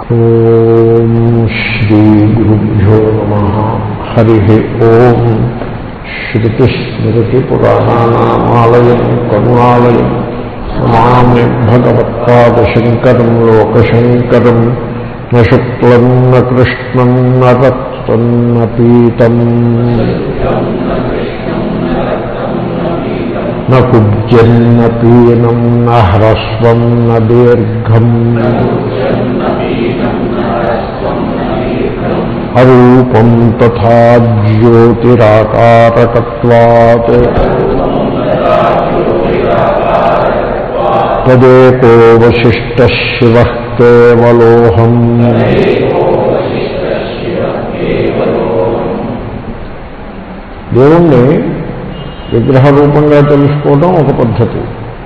ఓం శ్రీ గురుభ్యో నమ హరి ఓం శ్రుతిస్మృతిపురాణానామాలయం కరుణాలయం నమామి భగవత్పాదశంకరం లోకశంకరం న శుక్లం న కృష్ణం న రక్తం న పీతం న కుబ్జన్న పీనం న హ్రస్వం న దీర్ఘం అరూపం తథా జ్యోతిరాకారకత్వాత్ తదేకో వశిష్ట శివ కేవలోహం దేవుణ్ణి విగ్రహ రూపంగా తెలుసుకోవడం ఒక పద్ధతి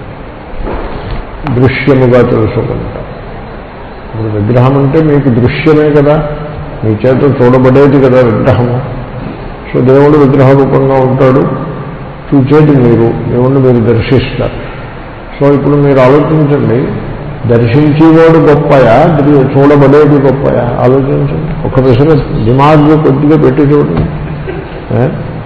దృశ్యముగా తెలుసుకుంటాం ఇప్పుడు విగ్రహం అంటే మీకు దృశ్యమే కదా మీ చేత చూడబడేది కదా విగ్రహము సో దేవుడు విగ్రహ రూపంగా ఉంటాడు చూచేది మీరు దేవుణ్ణి మీరు దర్శిస్తారు సో ఇప్పుడు మీరు ఆలోచించండి దర్శించేవాడు గొప్పయా దృ- చూడబడేది గొప్పయా ఆలోచించండి ఒక విషయం దిమాగ్ కొద్దిగా పెట్టి చూడండి ఏ?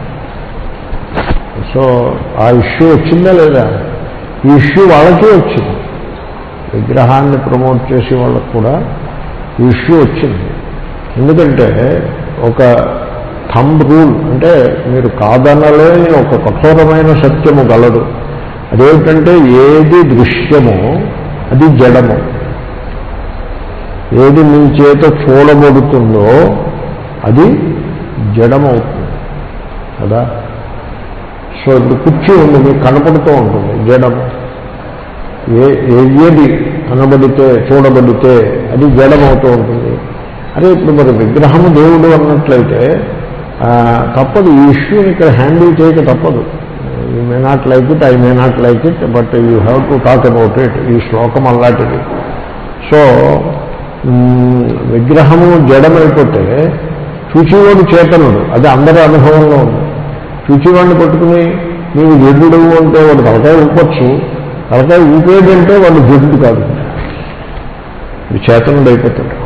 సో ఆ ఇష్యూ వచ్చిందా లేదా ఈ ఇష్యూ వాళ్ళకే వచ్చింది విగ్రహాన్ని ప్రమోట్ చేసే వాళ్ళకు కూడా ఈ ఇష్యూ వచ్చింది ఎందుకంటే ఒక థంబ్ రూల్ అంటే మీరు కాదనలేని ఒక కఠోరమైన సత్యము గలదు అదేమిటంటే ఏది దృశ్యమో అది జడము ఏది మీ చేత చూడబడుతుందో అది జడమవుతుంది కదా సో ఇప్పుడు కుర్చీ ఉంది మీకు కనపడుతూ ఉంటుంది జడము ఏ ఏది కనబడితే చూడబడితే అది జడమవుతూ ఉంటుంది అదే ఇప్పుడు మరి విగ్రహము దేవుడు అన్నట్లయితే ఆ, తప్పదు ఈ ఇష్యూని ఇక్కడ హ్యాండిల్ చేయక తప్పదు you may not like it I may not like it but you have to talk about it ఈ శ్లోకం అలాంటిది సో మ్, విగ్రహము జడమైపోతే చూచేవాడు చేతనుడు అది అందరి అనుభవంలో ఉంది చూచేవాడిని పట్టుకుని నీవు జడ్డు అంటే వాడు తలకాయ ఊపొచ్చు తలకాయ ఊపేదంటే వాడు జడ్డు కాదు ఇది చేతనుడు అయిపోతాడు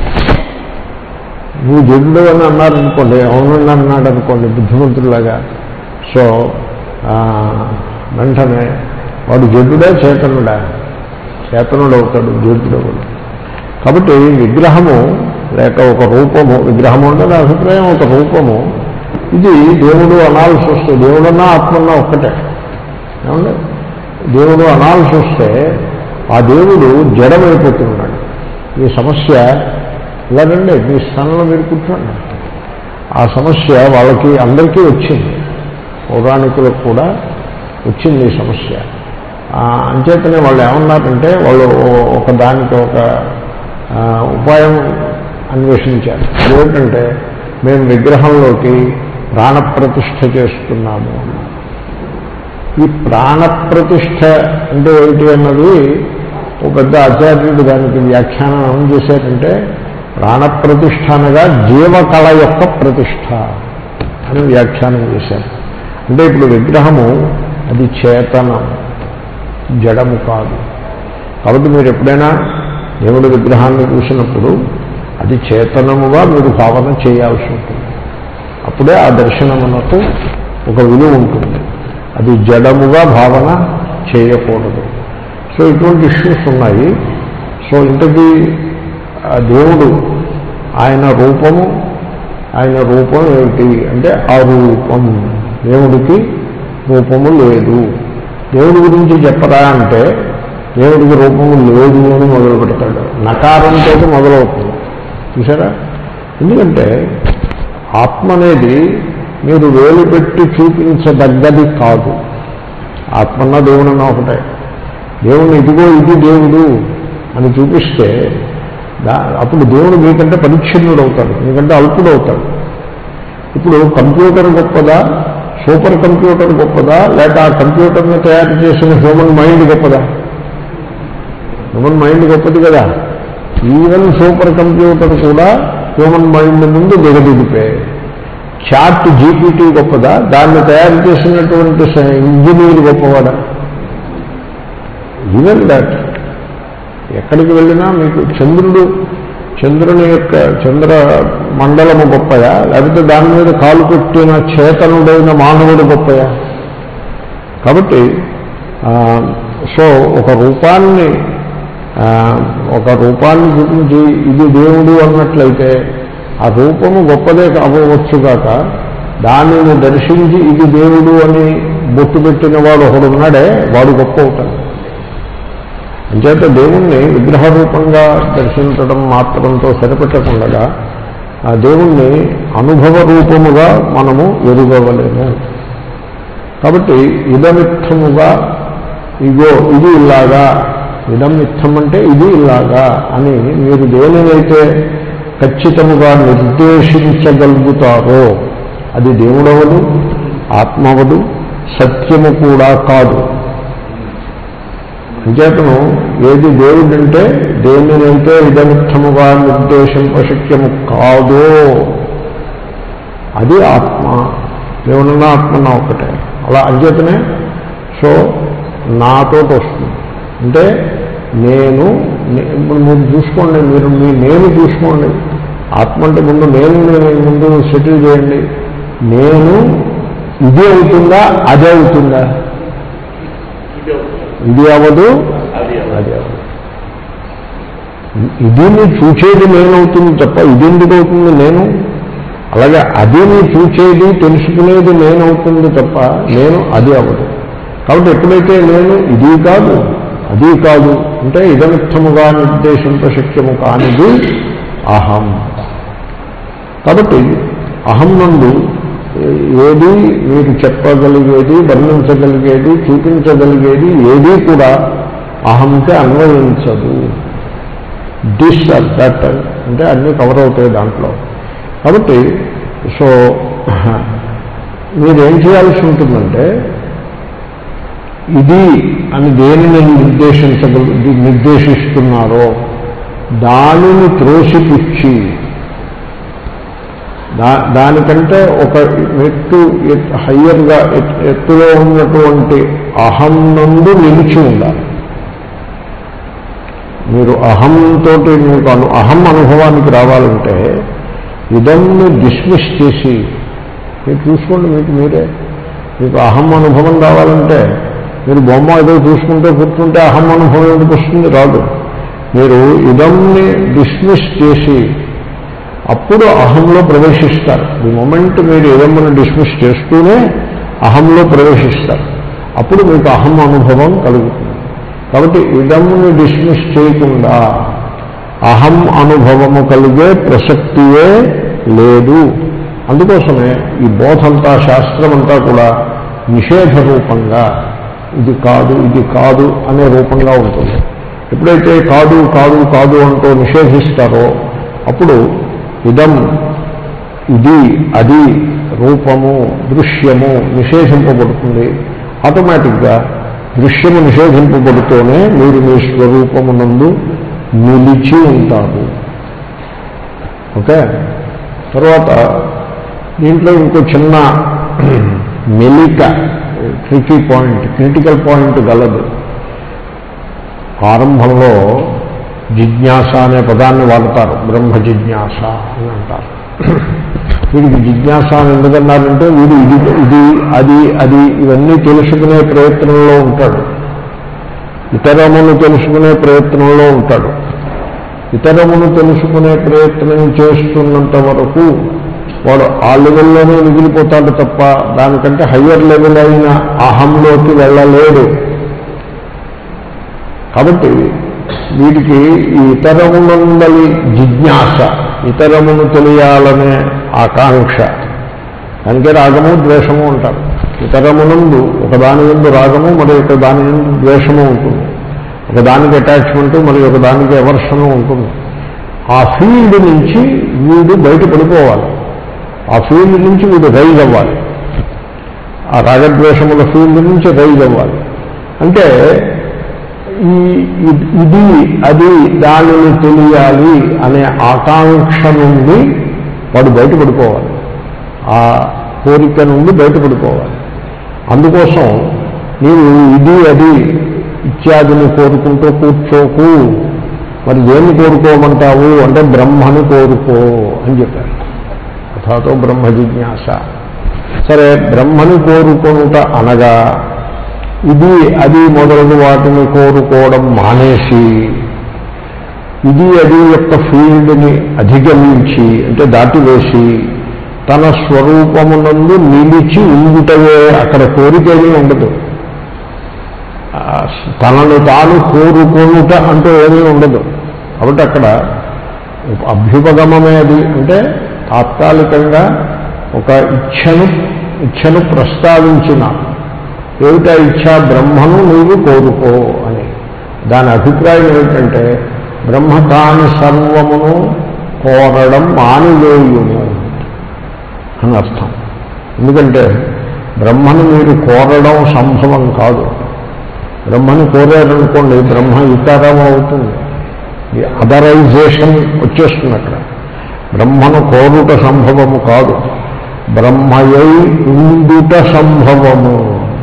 నువ్వు జడ్డు అని అన్నారనుకోండి అవునండి అన్నాడు అనుకోండి బుద్ధిమంతుడిలాగా సో ఆ, వెంటనే వాడు జడ్డుడా చేతనుడా చేతనుడు అవుతాడు జడ్డుడు అవుతాడు కాబట్టి విగ్రహము లేక ఒక రూపము విగ్రహము అంటే నా అభిప్రాయం ఒక రూపము ఇది దేవుడు అనాల్సి వస్తే దేవుడన్నా ఆత్మన్నా ఒక్కటే ఏమండి దేవుడు అనాల్సి వస్తే ఆ దేవుడు జడమైపోతున్నాడు ఈ సమస్య ఇలా రండి మీ స్థానంలో మీరు కూర్చోండి ఆ సమస్య వాళ్ళకి అందరికీ వచ్చింది పౌరాణికులకు కూడా వచ్చింది ఈ సమస్య ఆ, అంచేతనే వాళ్ళు ఏమన్నారంటే వాళ్ళు ఓ- ఒక దానికి ఒక ఆ, ఉపాయం అన్వేషించారు అదేంటంటే మేము విగ్రహంలోకి ప్రాణప్రతిష్ఠ చేస్తున్నాము అన్నారు. ఈ ప్రాణప్రతిష్ఠ అంటే ఏమిటి అన్నది ఒక పెద్ద ఆచార్యుడు దానికి వ్యాఖ్యానం ఏం చేశారంటే ప్రాణప్రతిష్ఠ అనగా జీవకళ యొక్క ప్రతిష్ఠ అని వ్యాఖ్యానం చేశారు అంటే ఇప్పుడు విగ్రహము అది చేతనం జడము కాదు కాబట్టి మీరు ఎప్పుడైనా దేవుడి విగ్రహాన్ని చూసినప్పుడు అది చేతనముగా మీరు భావన చేయాల్సి ఉంటుంది అప్పుడే ఆ దర్శనమునకు ఒక విలువ ఉంటుంది అది జడముగా భావన చేయకూడదు సో ఇటువంటి ఇష్యూస్ ఉన్నాయి సో ఇంతకీ ఆ దేవుడు ఆయన రూపము ఆయన రూపం ఏమిటి అంటే ఆ రూపం దేవుడికి రూపము లేదు దేవుడి గురించి చెప్పరా అంటే దేవుడికి రూపము లేదు అని మొదలు పెడతాడు నకారంతో మొదలవుతుంది చూసారా ఎందుకంటే ఆత్మ అనేది మీరు వేలు పెట్టి చూపించదగ్గది కాదు ఆత్మన్న దేవుడన్న ఒకటే దేవుణ్ణి ఇదిగో ఇది దేవుడు అని చూపిస్తే దా అప్పుడు దేవుడు మీకంటే పరిచ్ఛిన్నుడు అవుతాడు మీకంటే అల్పుడు అవుతాడు ఇప్పుడు కంప్యూటర్ గొప్పదా సూపర్ కంప్యూటర్ గొప్పదా లేక ఆ కంప్యూటర్ని తయారు చేసిన హ్యూమన్ మైండ్ గొప్పదా హ్యూమన్ మైండ్ గొప్పది కదా ఈవెన్ సూపర్ కంప్యూటర్ కూడా హ్యూమన్ మైండ్ ముందు దిగదిగిపోయాయి చాట్ జీపీటీ గొప్పదా దాన్ని తయారు చేసినటువంటి స- ఇంజనీర్ గొప్పవాడా ఈవెన్ దాట్ ఎక్కడికి వెళ్ళినా మీకు చంద్రుడు చంద్రుని యొక్క చంద్ర మండలము గొప్పయా లేకపోతే దాని మీద కాలు పెట్టిన చేతనుడైన మానవుడు గొప్పయా కాబట్టి ఆ, సో ఒక రూపాన్ని ఆ, ఒక రూపాన్ని గురించి ఇది దేవుడు అన్నట్లయితే ఆ రూపము గొప్పదే కావచ్చు దానిని దర్శించి ఇది దేవుడు అని బొట్టు పెట్టిన వాడు ఒకడు ఉన్నాడే వాడు గొప్ప అవుతాడు అంచేత దేవుణ్ణి విగ్రహ రూపంగా దర్శించడం మాత్రంతో సరిపెట్టకుండా ఆ దేవుణ్ణి అనుభవ రూపముగా మనము ఎరుగవలేము కాబట్టి ఇదమిత్తముగా ఇగో ఇది ఇలాగా ఇదమిత్తం అంటే ఇది ఇలాగా అని మీరు దేనినైతే ఖచ్చితముగా నిర్దేశించగలుగుతారో అది దేవుడవదు ఆత్మవదు సత్యము కూడా కాదు అంచేతను ఏది దేవుడంటే దేనినైతే ఇదమిత్తముగా నిర్దేశింపశక్యము కాదో అది ఆత్మ దేవునన్నా ఆత్మన్నా ఒకటే అలా అంచేతనే సో నాతో వస్తుంది అంటే నేను నే- ఇప్పుడు మీరు చూసుకోండి మీరు మీ నేను చూసుకోండి ఆత్మ అంటే ముందు నేను నేను ముందు సెటిల్ చేయండి నేను ఇది అవుతుందా అదే అవుతుందా ఇది అవ్వదు అది అవ్వదు ఇది నీ చూచేది నేనవుతుంది తప్ప ఇది ఎందుకు అవుతుంది నేను అలాగే అది నీ చూచేది తెలుసుకునేది నేనవుతుంది తప్ప నేను అది అవ్వదు కాబట్టి ఎప్పుడైతే నేను ఇది కాదు అది కాదు అంటే ఇదమిత్తముగా నిర్దేశింపశక్యము కానిది అహం కాబట్టి అహం నందు ఏది మీరు చెప్పగలిగేది వర్ణించగలిగేది చూపించగలిగేది ఏది కూడా అహంకి అన్వయించదు డిష్ ఆర్ దట్ అంటే అన్నీ కవర్ అవుతాయి దాంట్లో కాబట్టి సో మీరేం చేయాల్సి ఉంటుందంటే ఇది అని దేనిని నిర్దేశించగల నిర్దేశిస్తున్నారో దానిని త్రోసిపుచ్చి దా దానికంటే ఒక మెట్టు ఎత్- హయ్యర్గా ఎత్- ఎత్తులో ఉన్నటువంటి అహం నందు నిలిచి ఉండాలి మీరు అహంతో మీకు అను అహం అనుభవానికి రావాలంటే ఇదన్ని డిస్మిస్ చేసి మీరు చూసుకోండి మీకు మీరే మీకు అహం అనుభవం రావాలంటే మీరు బొమ్మ ఏదో చూసుకుంటే కూర్చుంటే అహం అనుభవం ఎందుకు వస్తుంది రాదు మీరు ఇదమ్ని డిస్మిస్ చేసి అప్పుడు అహంలో ప్రవేశిస్తారు ఈ మొమెంట్ మీరు ఇదమ్మను డిస్మిస్ చేస్తూనే అహంలో ప్రవేశిస్తారు అప్పుడు మీకు అహం అనుభవం కలుగుతుంది కాబట్టి ఇదమ్ని డిస్మిస్ చేయకుండా అహం అనుభవము కలిగే ప్రసక్తియే లేదు అందుకోసమే ఈ బోధంతా శాస్త్రమంతా కూడా నిషేధ రూపంగా ఇది కాదు ఇది కాదు అనే రూపంగా ఉంటుంది ఎప్పుడైతే కాదు కాదు కాదు అంటూ నిషేధిస్తారో అప్పుడు ఇదం ఇది అది రూపము దృశ్యము నిషేధింపబడుతుంది ఆటోమేటిక్గా దృశ్యము నిషేధింపబడుతూనే మీరు మీ స్వరూపమునందు నిలిచి ఉంటారు ఓకే తర్వాత దీంట్లో ఇంకో చిన్న మెలిక ట్రికీ పాయింట్ క్రిటికల్ పాయింట్ గలదు ఆరంభంలో జిజ్ఞాస అనే పదాన్ని వాడతారు బ్రహ్మ జిజ్ఞాస అని అంటారు వీడికి జిజ్ఞాస అని ఎందుకన్నారంటే వీడు ఇది ఇది అది అది ఇవన్నీ తెలుసుకునే ప్రయత్నంలో ఉంటాడు ఇతరమును తెలుసుకునే ప్రయత్నంలో ఉంటాడు ఇతరమును తెలుసుకునే ప్రయత్నం చేస్తున్నంత వరకు వాడు ఆ లెవెల్లోనే మిగిలిపోతాడు తప్ప దానికంటే హయ్యర్ లెవెల్ అయిన అహంలోకి వెళ్ళలేడు కాబట్టి వీటికి ఈ ఇతరమునందలి జిజ్ఞాస ఇతరమును తెలియాలనే ఆకాంక్ష దానికే రాగము ద్వేషము అంటారు ఇతరమునందు ఒకదాని ఎందు రాగము మరి ఒక దాని ఎందు ద్వేషము ఉంటుంది ఒకదానికి అటాచ్మెంట్ మరి ఒక దానికి ఎవర్షను ఉంటుంది ఆ ఫీల్డ్ నుంచి వీడు బయట పడిపోవాలి ఆ ఫీల్డ్ నుంచి వీడు రైజ్ అవ్వాలి ఆ రాగద్వేషముల ఫీల్డ్ నుంచి రైజ్ అవ్వాలి అంటే ఈ ఇ- ఇది అది దానిని తెలియాలి అనే ఆకాంక్ష నుండి వాడు బయటపడిపోవాలి ఆ కోరిక నుండి బయటపడిపోవాలి అందుకోసం నీవు ఇది అది ఇత్యాదిని కోరుకుంటూ కూర్చోకు మరి దేన్ని కోరుకోమంటావు అంటే బ్రహ్మను కోరుకో అని చెప్పారు అథాతో బ్రహ్మ జిజ్ఞాస సరే బ్రహ్మని కోరుకొనుట అనగా ఇది అది మొదలగు వాటిని కోరుకోవడం మానేసి ఇది అది యొక్క ఫీల్డ్ని అధిగమించి అంటే దాటివేసి తన స్వరూపమునందు నిలిచి ఉండుటవే అక్కడ కోరికేమీ ఉండదు ఆ, తనను తాను కోరుకొనుట అంటూ ఏమీ ఉండదు కాబట్టి అక్కడ అభ్యుపగమమే అది అంటే తాత్కాలికంగా ఒక ఇచ్ఛను ఇచ్ఛను ప్రస్తావించిన ఏమిటా ఇచ్ఛ బ్రహ్మను నీవు కోరుకో అని దాని అభిప్రాయం ఏమిటంటే బ్రహ్మ తాని సర్వమును కోరడం మానివేయును అని అర్థం ఎందుకంటే బ్రహ్మను మీరు కోరడం సంభవం కాదు బ్రహ్మని కోరారనుకోండి బ్రహ్మ ఇతరం అవుతుంది ఈ అదరైజేషన్ వచ్చేస్తుంది అక్కడ బ్రహ్మను కోరుట సంభవము కాదు బ్రహ్మయై ఉండుట సంభవము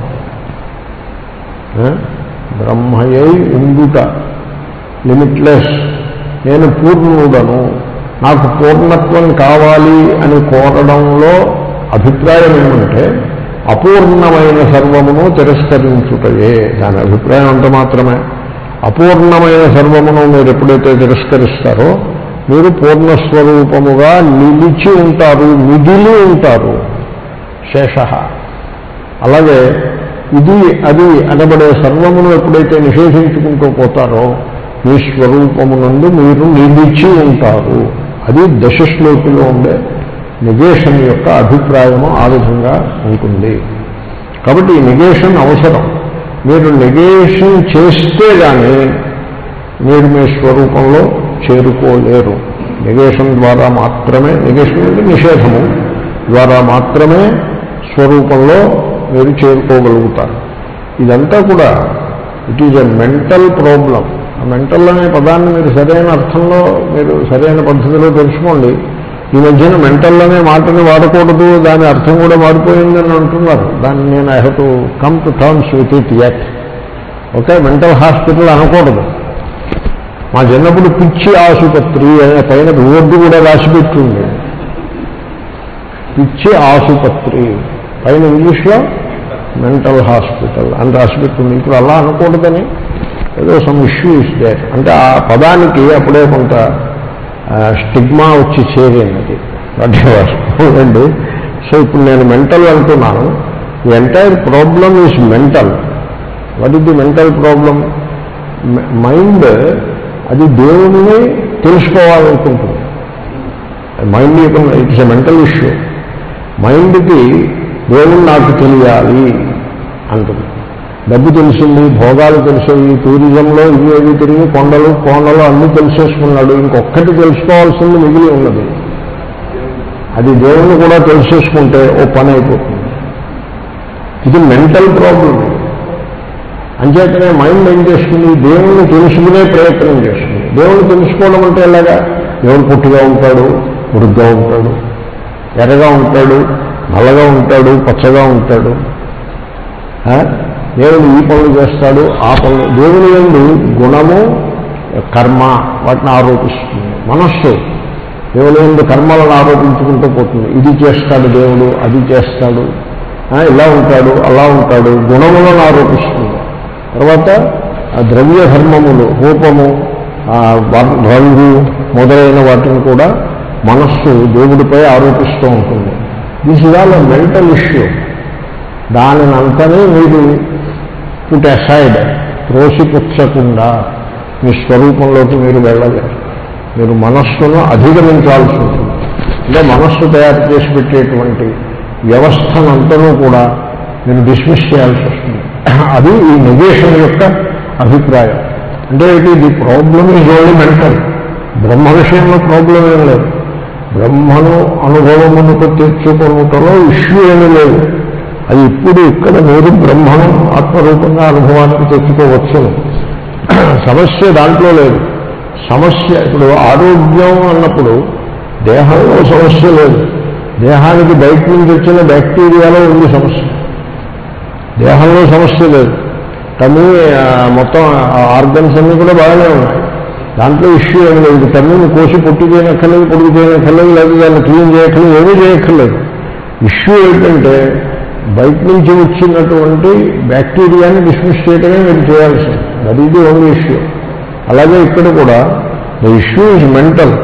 ఏ? బ్రహ్మయై ఉండుట లిమిట్లెస్ నేను పూర్ణుడను నాకు పూర్ణత్వం కావాలి అని కోరడంలో అభిప్రాయం ఏమంటే అపూర్ణమైన సర్వమును తిరస్కరించుటయే దాని అభిప్రాయం అంత మాత్రమే అపూర్ణమైన సర్వమును మీరు ఎప్పుడైతే తిరస్కరిస్తారో మీరు పూర్ణస్వరూపముగా నిలిచి ఉంటారు మిగిలి ఉంటారు శేష అలాగే ఇది అది అనబడే సర్వమును ఎప్పుడైతే నిషేధించుకుంటూ పోతారో మీ స్వరూపమునందు మీరు నిలిచి ఉంటారు అది దశశ్లోకిలో ఉండే నిగేషన్ యొక్క అభిప్రాయము ఆ విధంగా ఉంటుంది కాబట్టి ఈ నిగేషన్ అవసరం మీరు నెగేషన్ చేస్తే కానీ మీరు మీ స్వరూపంలో చేరుకోలేరు నిగేషన్ ద్వారా మాత్రమే నిగేషన్ అంటే నిషేధము ద్వారా మాత్రమే స్వరూపంలో మీరు చేరుకోగలుగుతారు ఇదంతా కూడా it is a mental problem ఆ మెంటల్ అనే పదాన్ని మీరు సరైన అర్థంలో మీరు సరైన పద్ధతిలో తెలుసుకోండి ఈ మధ్యన మెంటల్ అనే మాటని వాడకూడదు దాని అర్థం కూడా మారిపోయిందని అంటున్నారు దాన్ని నేను I have to come to terms with it yet okay mental hospital అనకూడదు మా చిన్నప్పుడు పిచ్చి ఆసుపత్రి అనే పైన బోర్డు కూడా రాసిపెట్టింది పిచ్చి ఆసుపత్రి పైన ఇంగ్లీష్లో మెంటల్ హాస్పిటల్ అని రాసిపెట్టింది ఇప్పుడు అలా అనకూడదని ఏదో సమ్ ఇష్యూ ఇస్ దేర్ అంటే ఆ పదానికి అప్పుడే కొంత స్టిగ్మా వచ్చి చేరినది చూడండి సో ఇప్పుడు నేను మెంటల్ అంటున్నాను the entire problem is mental what is the mental problem mind అది దేవుడిని తెలుసుకోవాలనుకుంటుంది mind it's a mental issue మైండ్కి దేవుడు నాకు తెలియాలి అంటుంది డబ్బు తెలిసింది భోగాలు తెలిసాయి టూరిజంలో ఇవి అవి తిరిగి కొండలు కోనలు అన్నీ తెలిసేసుకున్నాడు ఇంకొక్కటి తెలుసుకోవాల్సింది మిగిలి ఉన్నది అది దేవుణ్ణి కూడా తెలిసేసుకుంటే ఓ పని అయిపోతుంది ఇది మెంటల్ ప్రాబ్లం అంచేతనే మైండ్ ఏం చేస్తుంది దేవుణ్ణి తెలుసుకునే ప్రయత్నం చేస్తుంది దేవుణ్ణి తెలుసుకోవడం అంటే ఎలాగా దేవుడు పుట్టిగా ఉంటాడు ఉరుగ్గా ఉంటాడు ఎర్రగా ఉంటాడు నల్లగా ఉంటాడు పచ్చగా ఉంటాడు ఆ? దేవుడు ఈ పనులు చేస్తాడు ఆ పనులు దేవుని ఎందు గుణము కర్మ వాటిని ఆరోపిస్తుంది మనస్సు దేవుని ఎందు కర్మలను ఆరోపించుకుంటూ పోతుంది ఇది చేస్తాడు దేవుడు అది చేస్తాడు ఆ, ఇలా ఉంటాడు అలా ఉంటాడు గుణములను ఆరోపిస్తుంది తర్వాత ఆ ద్రవ్య ధర్మములు రూపము ఆ వర్- రంగు మొదలైన వాటిని కూడా మనస్సు దేవుడిపై ఆరోపిస్తూ ఉంటుంది this is all mental issue దానినంతనే మీరు పుట్ అసైడ్ త్రోసిపుచ్చకుండా మీ స్వరూపంలోకి మీరు వెళ్ళలేరు మీరు మనస్సును అధిగమించాల్సి ఉంటుంది అంటే మనస్సు తయారు చేసి పెట్టేటువంటి వ్యవస్థనంతనూ కూడా మీరు డిస్మిస్ చేయాల్సి వస్తుంది అది ఈ నెగేషన్ యొక్క అభిప్రాయం అంటే ఇది the problem is only mental Brahma విషయంలో ప్రాబ్లం ఏం లేదు బ్రహ్మను అనుభవమునకు తెచ్చుకొనుటలో ఇష్యూ ఏమీ లేదు అది ఇప్పుడు ఇక్కడ మీరు బ్రహ్మను ఆత్మరూపంగా అనుభవానికి తెచ్చుకోవచ్చును సమస్య దాంట్లో లేదు సమస్య ఇప్పుడు ఆరోగ్యం అన్నప్పుడు దేహంలో సమస్య లేదు దేహానికి బయట నుంచి వచ్చిన బ్యాక్టీరియాలో ఉంది సమస్య దేహంలో సమస్య లేదు కానీ ఆ, మొత్తం ఆర్గన్స్ అన్నీ కూడా బాగానే ఉన్నాయి దాంట్లో ఇష్యూ ఏం లేదు తమ్ముని కోసి పొట్టు చేయనక్కర్లేదు పొడుగు చేయనక్కర్లేదు లేదా దాన్ని క్లీన్ చేయక్కర్లేదు ఏమీ చేయక్కర్లేదు ఇష్యూ ఏంటంటే బయట నుంచి వచ్చినటువంటి బ్యాక్టీరియాని డిస్మిస్ చేయడమే మీరు చేయాల్సింది that is the only issue అలాగే ఇక్కడ కూడా ద ఇష్యూ ఇస్ మెంటల్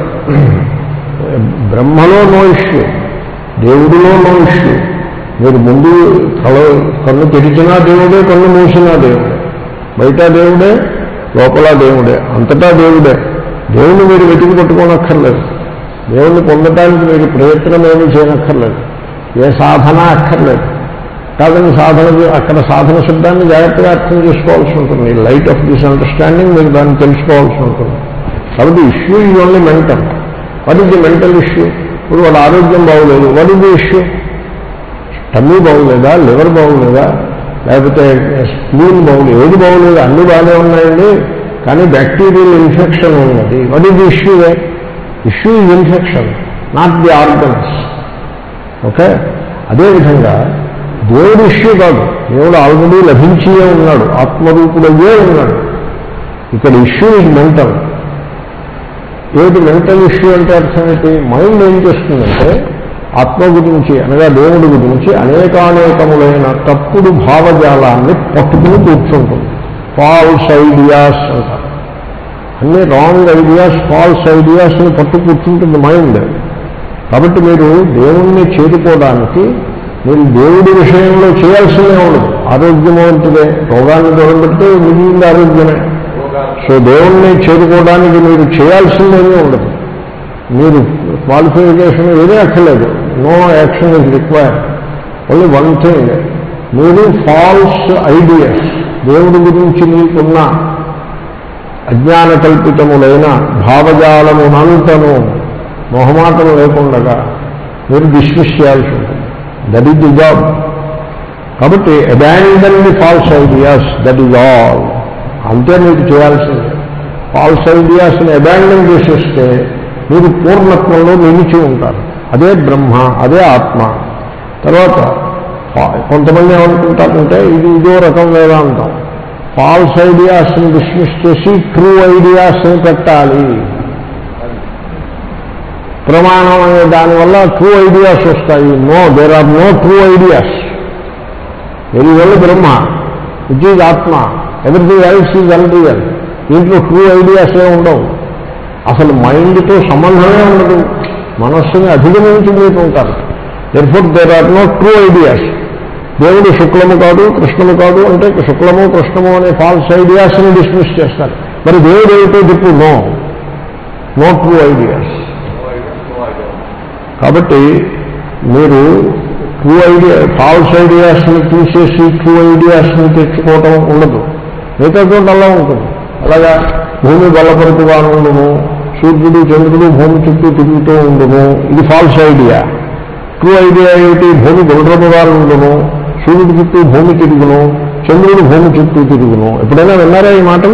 బ్రహ్మలో నో ఇష్యూ దేవుడిలో నో ఇష్యూ మీరు ముందు కళ కన్ను తెరిచినా దేవుడే కన్ను మూసినా దేవుడే బయట దేవుడే లోపల దేవుడే అంతటా దేవుడే దేవుని మీరు వెతికి పట్టుకోనక్కర్లేదు దేవుణ్ణి పొందటానికి మీరు ప్రయత్నం ఏమీ చేయనక్కర్లేదు ఏ సాధన అక్కర్లేదు కాదని సాధన చే- అక్కడ సాధన శబ్దాన్ని జాగ్రత్తగా అర్థం చేసుకోవాల్సి ఉంటుంది లైట్ ఆఫ్ దిస్ అండర్స్టాండింగ్ మీరు దాన్ని తెలుసుకోవాల్సి ఉంటుంది కాబట్టి ఇష్యూ ఇది only mental what is the mental issue ఇప్పుడు వాడు ఆరోగ్యం బాగోలేదు what is the issue tummy బాగోలేదా లివర్ బాగోలేదా లేకపోతే స్ప్లీన్ బాగోలేదు ఏది బాగోలేదు అన్ని బాగానే ఉన్నాయండి కానీ బ్యాక్టీరియల్ ఇన్ఫెక్షన్ ఉన్నది what is the issue issue is infection not the organs okay అదేవిధంగా దేవుడు ఇష్యూ కాదు దేవుడు ఆల్రెడీ లభించియే ఉన్నాడు ఆత్మరూపుడయ్యే ఉన్నాడు ఇక్కడ ఇష్యూ ఇది మెంటల్ ఏమిటి మెంటల్ ఇష్యూ అంటే అర్థం ఏంటి మైండ్ ఏం చేస్తుందంటే ఆత్మ గురించి అనగా దేవుడి గురించి అనేకానేకములైన తప్పుడు భావజాలాన్ని పట్టుకుని కూర్చుంటుంది ఫాల్స్ ఐడియాస్ అంటారు అన్ని రాంగ్ ఐడియాస్ ఫాల్స్ ఐడియాస్ని పట్టు కూర్చుంటుంది మైండ్ కాబట్టి మీరు దేవుణ్ణి చేరుకోవడానికి మీరు దేవుడి విషయంలో చేయాల్సిందే ఉండదు ఆరోగ్యమవంతుడే రోగాన్ని దూరం పెడితే మిగిలింది ఆరోగ్యమే సో దేవుణ్ణి చేరుకోవడానికి మీరు చేయాల్సిందేమీ ఉండదు మీరు క్వాలిఫికేషన్ ఏమీ అక్కర్లేదు no action is required only one thing మీరు ఫాల్స్ ఐడియాస్ దేవుడి గురించి మీకున్న అజ్ఞాన కల్పితములైన భావజాలమునంతను మొహమాటం లేకుండగా మీరు డిస్మిస్ చేయాల్సి ఉంటుంది దట్ ఈజ్ ది జాబ్ కాబట్టి abandon the false ideas that is all అంతే మీకు చేయాల్సింది ఫాల్స్ ఐడియాస్ని అబాండన్ చేసేస్తే మీరు పూర్ణత్వంలో నిలిచి ఉంటారు అదే బ్రహ్మ అదే ఆత్మ తర్వాత ఫా- కొంతమంది ఏమనుకుంటారంటే ఇది ఇదో రకం వేదాంతం ఫాల్స్ ఐడియాస్ని డిస్మిస్ చేసి ట్రూ ఐడియాస్ని పెట్టాలి ప్రమాణం అనే దానివల్ల ట్రూ ఐడియాస్ వస్తాయి no there are no true ideas very well Brahma which is atma everything else is unreal దీంట్లో ట్రూ ఐడియాస్ ఏ ఉండవు అసలు మైండ్తో సంబంధమే ఉండదు మనస్సుని అధిగమించి మీరు ఉంటారు therefore there are no true ideas దేవుడు శుక్లము కాదు కృష్ణము కాదు అంటే శుక్లము కృష్ణము అనే ఫాల్స్ ఐడియాస్ని డిస్మిస్ చేస్తారు మరి దేవుడు ఏమిటో చెప్పు నో నో ట్రూ ఐడియాస్ కాబట్టి మీరు ట్రూ ఐడియా ఫాల్స్ ఐడియాస్ని తీసేసి ట్రూ ఐడియాస్ని తెచ్చుకోవటం ఉండదు మిగతా చోట అలా ఉంటుంది అలాగా భూమి బలపరుపుగా ఉండును సూర్యుడు చంద్రుడు భూమి చుట్టూ తిరుగుతూ ఉండును ఇది ఫాల్స్ ఐడియా ట్రూ ఐడియా ఏమిటి భూమి గుండ్రముగా ఉండును సూర్యుడి చుట్టూ భూమి తిరుగును చంద్రుడు భూమి చుట్టూ తిరుగును ఎప్పుడైనా విన్నారా ఈ మాటలు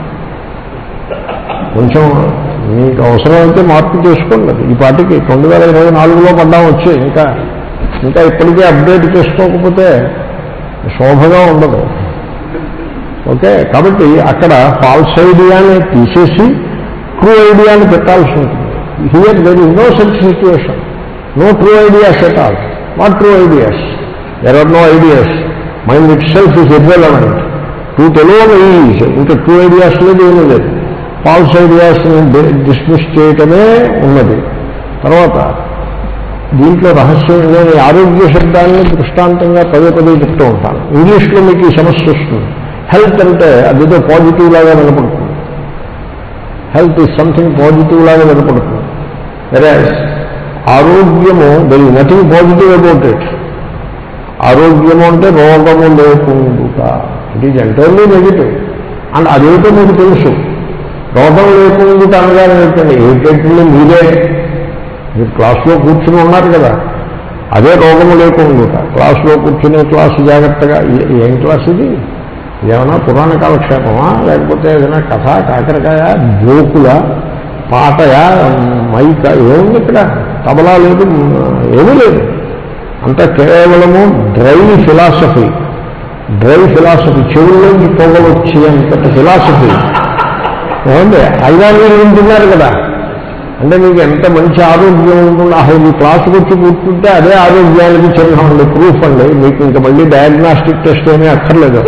కొంచెం మీకు అవసరమైతే మార్పు చేసుకోండి ఈ పాటికి రెండు వేల ఇరవై నాలుగులో పడ్డాం వచ్చి ఇంకా ఇంకా ఇప్పటికే అప్డేట్ చేసుకోకపోతే శోభగా ఉండదు ఓకే కాబట్టి అక్కడ ఫాల్స్ ఐడియాని తీసేసి ట్రూ ఐడియాని పెట్టాల్సి ఉంటుంది here there is no such situation no true ideas at all not true ideas there are no ideas mind itself is irrelevant true తెలియదు ఈజ్ ఇంకా ట్రూ ఐడియాస్ లేదు ఏమీ లేదు ఫాల్స్ ఐడియాస్ని డిస్మిస్ చేయటమే ఉన్నది తర్వాత దీంట్లో రహస్యం నేను ఈ ఆరోగ్య శబ్దాన్ని దృష్టాంతంగా పదే పదే చెప్తూ ఉంటాను ఇంగ్లీష్లో మీకు ఈ సమస్య వస్తుంది హెల్త్ అంటే అదేదో పాజిటివ్ లాగా వినపడుతుంది హెల్త్ ఈజ్ సంథింగ్ పాజిటివ్ లాగా వినపడుతుంది వెరే ఆరోగ్యము there is nothing positive about it ఆరోగ్యము అంటే రోగము లేకుండా it is entirely negative and అదేంటో మీకు తెలుసు రోగం లేకుండా అనగానే ఏంటండి ఏంటంటే మీరే మీరు క్లాస్లో కూర్చుని ఉన్నారు కదా అదే రోగము లేకుండా క్లాస్లో కూర్చునే క్లాసు జాగ్రత్తగా ఏ- ఏం క్లాస్ ఇది ఏమైనా పురాణ కాలక్షేపమా లేకపోతే ఏదైనా కథ కాకరకాయ జోకుల పాటయా మైక ఏముంది ఇక్కడ తబలా లేదు ఏమీ లేదు అంతా కేవలము డ్రై ఫిలాసఫీ డ్రై ఫిలాసఫీ చెవుల్లోంచి పొగ వచ్చి అంతటి ఫిలాసఫీ ఏమండి ఐదారు వేలు వింటున్నారు కదా అంటే మీకు ఎంత మంచి ఆరోగ్యం ఉంటుంది అసలు ఈ క్లాసుకి వచ్చి కూర్చుంటే అదే ఆరోగ్యానికి చిహ్నం అండి ప్రూఫ్ అండి మీకు ఇంకా మళ్ళీ డయాగ్నాస్టిక్ టెస్ట్ ఏమీ అక్కర్లేదు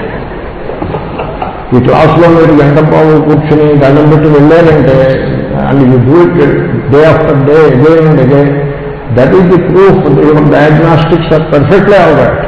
ఈ క్లాసులో మీరు గంట పావు కూర్చుని దండం పెట్టి వెళ్ళారంటే and you do it day after day again and again that is the proof your diagnostics are perfectly all right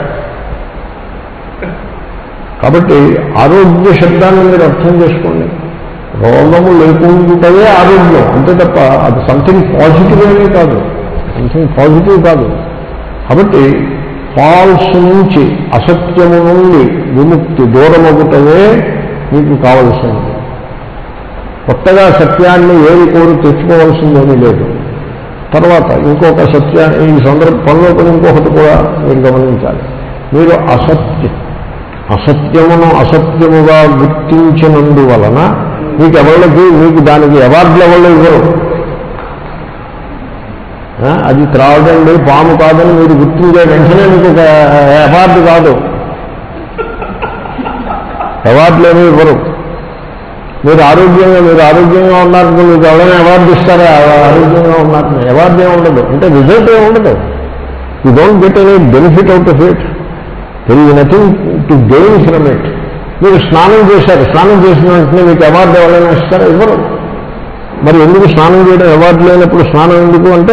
కాబట్టి ఆరోగ్య శబ్దాన్ని మీరు అర్థం చేసుకోండి రోగము లేకుండానే ఆరోగ్యం అంతే తప్ప అది సంథింగ్ పాజిటివ్ అనే కాదు సంథింగ్ పాజిటివ్ కాదు కాబట్టి ఫాల్స్ నుంచి అసత్యము నుండి విముక్తి దూరమగుటమే మీకు కావలసినది కొత్తగా సత్యాన్ని ఏది కోరి తెచ్చుకోవాల్సిందేమీ లేదు తర్వాత ఇంకొక సత్యా ఈ సందర్భంలో కూడా ఇంకొకటి కూడా మీరు గమనించాలి మీరు అసత్యం అసత్యమును అసత్యముగా గుర్తించినందువలన మీకు ఎవరికి మీకు దానికి అవార్డులు ఎవరు ఇవ్వరు ఆ, అది త్రావదండి పాము కాదని మీరు గుర్తించే వెంటనే మీకు ఒక అవార్డు కాదు అవార్డులు ఏమీ ఇవ్వరు మీరు ఆరోగ్యంగా మీరు ఆరోగ్యంగా ఉన్నారనుకో మీకు ఎవరైనా అవార్డు ఇస్తారా ఆరోగ్యంగా ఉన్నారని అవార్డు ఏమి ఉండదు అంటే రిజల్ట్ ఏమి ఉండదు you don't get any benefit out of it there is nothing to gain from it మీరు స్నానం చేశారు స్నానం చేసిన వెంటనే మీకు అవార్డు ఎవరైనా ఇస్తారా ఇవ్వరు మరి ఎందుకు స్నానం చేయడం అవార్డు లేనప్పుడు స్నానం ఎందుకు అంటే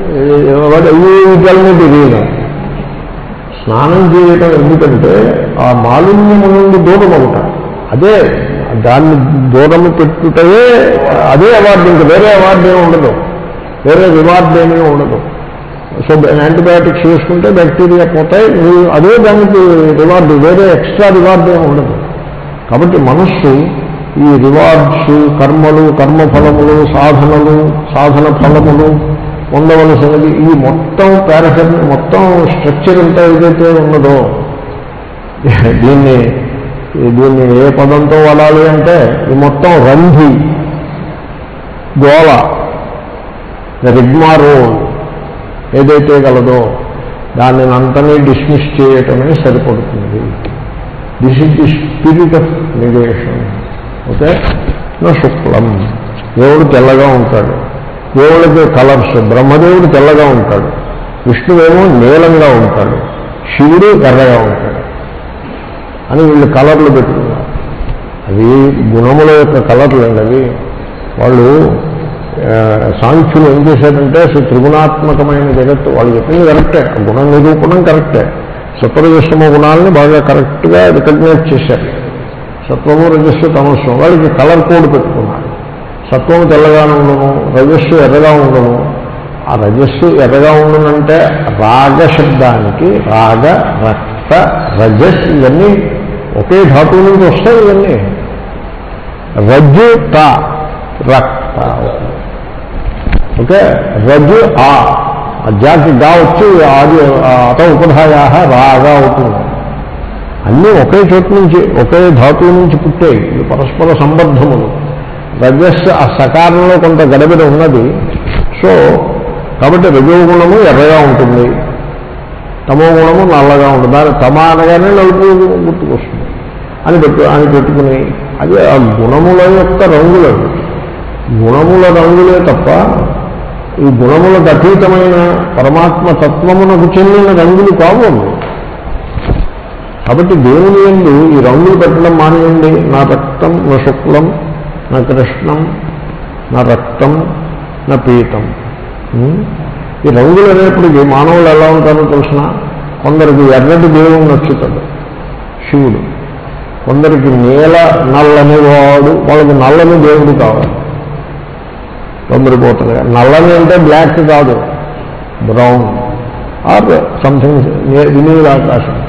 అవార్డు తెలియదు స్నానం చేయటం ఎందుకంటే ఆ మాలిన్యము నుండి దూరం అవుతాం అదే దాన్ని దూరం పెట్టుటే అదే అవార్డు ఇంకా వేరే అవార్డు ఏమి ఉండదు వేరే రివార్డు ఏమీ ఉండదు సో యాంటీబయాటిక్స్ వేసుకుంటే బ్యాక్టీరియా పోతాయి మీరు అదే దానికి రివార్డు వేరే ఎక్స్ట్రా రివార్డు ఏమి ఉండదు కాబట్టి మనస్సు ఈ రివార్డ్స్ కర్మలు కర్మఫలములు సాధనలు సాధన ఫలములు పొందవలసినది ఈ మొత్తం పారఫెన్ మొత్తం స్ట్రక్చర్ అంతా ఏదైతే ఉన్నదో దీన్ని దీన్ని ఏ పదంతో వాడాలి అంటే ఈ మొత్తం రంధి గోళ రిగ్మారో ఏదైతే గలదో దాన్ని అంతనే డిస్మిస్ చేయటమే సరిపడుతుంది this is the spirit of negation okay నా శుక్లం దేవుడు తెల్లగా ఉంటాడు దేవుడికి కలర్స్ బ్రహ్మదేవుడు తెల్లగా ఉంటాడు విష్ణువేమో నీలంగా ఉంటాడు శివుడు ఎర్రగా ఉంటాడు అని వీళ్ళు కలర్లు పెట్టుకున్నారు అవి గుణముల యొక్క కలర్లు అండి అవి వాళ్ళు ఆ, సాంఖ్యులు ఏం చేశారంటే అసలు త్రిగుణాత్మకమైన జగత్తు వాళ్ళు చెప్పింది కరెక్టే ఆ గుణ నిరూపణం కరెక్టే సత్వరజస్సమ గుణాలని బాగా కరెక్ట్గా రికగ్నైజ్ చేశారు సత్వము రజస్సు తమస్సు వాళ్ళకి కలర్ కోడ్ పెట్టుకున్నారు సత్వము తెల్లగా ఉండను రజస్సు ఎర్రగా ఉండను ఆ రజస్సు ఎర్రగా ఉండనంటే రాగ శబ్దానికి రాగ రక్త రజస్ ఇవన్నీ ఒకే ధాతువు నుంచి వస్తాయి ఇవన్నీ రజ్జు త రక్త ఓకే రజ్జు ఆ ఆ జాతి గా వచ్చి ఆది ఆ అత ఉపధాయా రాగా అవుతుంది అన్నీ ఒకే చోటు నుంచి ఒకే ధాతువు నుంచి పుట్టాయి ఇవి పరస్పర సంబద్ధములు రజస్ ఆ సకారంలో కొంత గడబిడ ఉన్నది సో కాబట్టి రజోగుణము ఎర్రగా ఉంటుంది తమో గుణము నల్లగా ఉంటుంది దాని తమ అనగానే నలుపు గుర్తుకొస్తుంది అని పెట్టు అని పెట్టుకుని అది ఆ గుణముల యొక్క రంగులు అవి. గుణముల రంగులే తప్ప ఈ గుణములకు అతీతమైన పరమాత్మ తత్వమునకు చెందిన రంగులు కావు అవి. కాబట్టి దేవుని ఎందు ఈ రంగులు పెట్టడం మానేయండి నా రక్తం నా శుక్లం నా కృష్ణం నా రక్తం నా పీతం ఉం? ఈ రంగులు అనేప్పటికీ మానవులు ఎలా ఉంటారో తెలిసిన కొందరికి ఎర్రటి దేవుడు నచ్చుతాడు శివుడు కొందరికి నీల నల్లని వాడు వాళ్ళకి నల్లని దేవుడు కావాలి తొందరపోతుంది నల్లని అంటే బ్లాక్ కాదు బ్రౌన్ ఆర్ సంథింగ్ వినీల ఆకాశం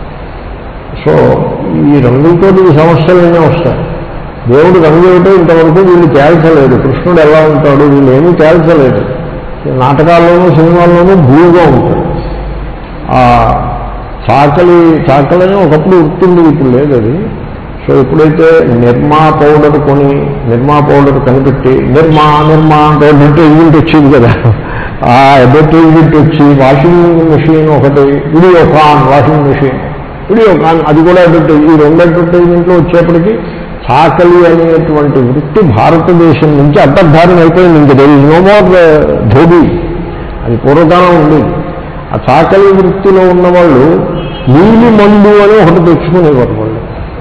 సో ఈ రంగులతో ఈ సమస్యలన్నీ వస్తాయి దేవుడు రంగు ఏమిటో ఇంతవరకు వీళ్ళు తేల్చలేదు కృష్ణుడు ఎలా ఉంటాడు వీళ్ళు ఏమీ తేల్చలేదు ఈ నాటకాల్లోనూ సినిమాల్లోనూ బ్లూగా ఉంటాడు ఆ చాకలి చాకలని ఒకప్పుడు ఉట్టింది ఇప్పుడు లేదు అది సో ఎప్పుడైతే నిర్మా పౌడర్ కొని నిర్మా పౌడర్ కనిపెట్టి నిర్మా నిర్మా అంటే అడ్వర్టైజ్మెంట్ వచ్చింది కదా ఆ అడ్వర్టైజ్మెంట్ వచ్చి వాషింగ్ మెషిన్ ఒకటి వీడియోకాన్ వాషింగ్ మెషిన్ వీడియోకాన్ అది కూడా అడ్వర్టైజ్ ఈ రెండు అడ్వర్టైజ్మెంట్లు వచ్చేప్పటికి చాకలి అనేటువంటి వృత్తి భారతదేశం నుంచి అంతర్ధారణ అయిపోయింది ఇంక there is no more dhobi అది పూర్వకాలం ఉంది ఆ చాకలి వృత్తిలో ఉన్నవాళ్ళు నీలి మందు అని ఒకటి తెచ్చుకునేవారు వాళ్ళు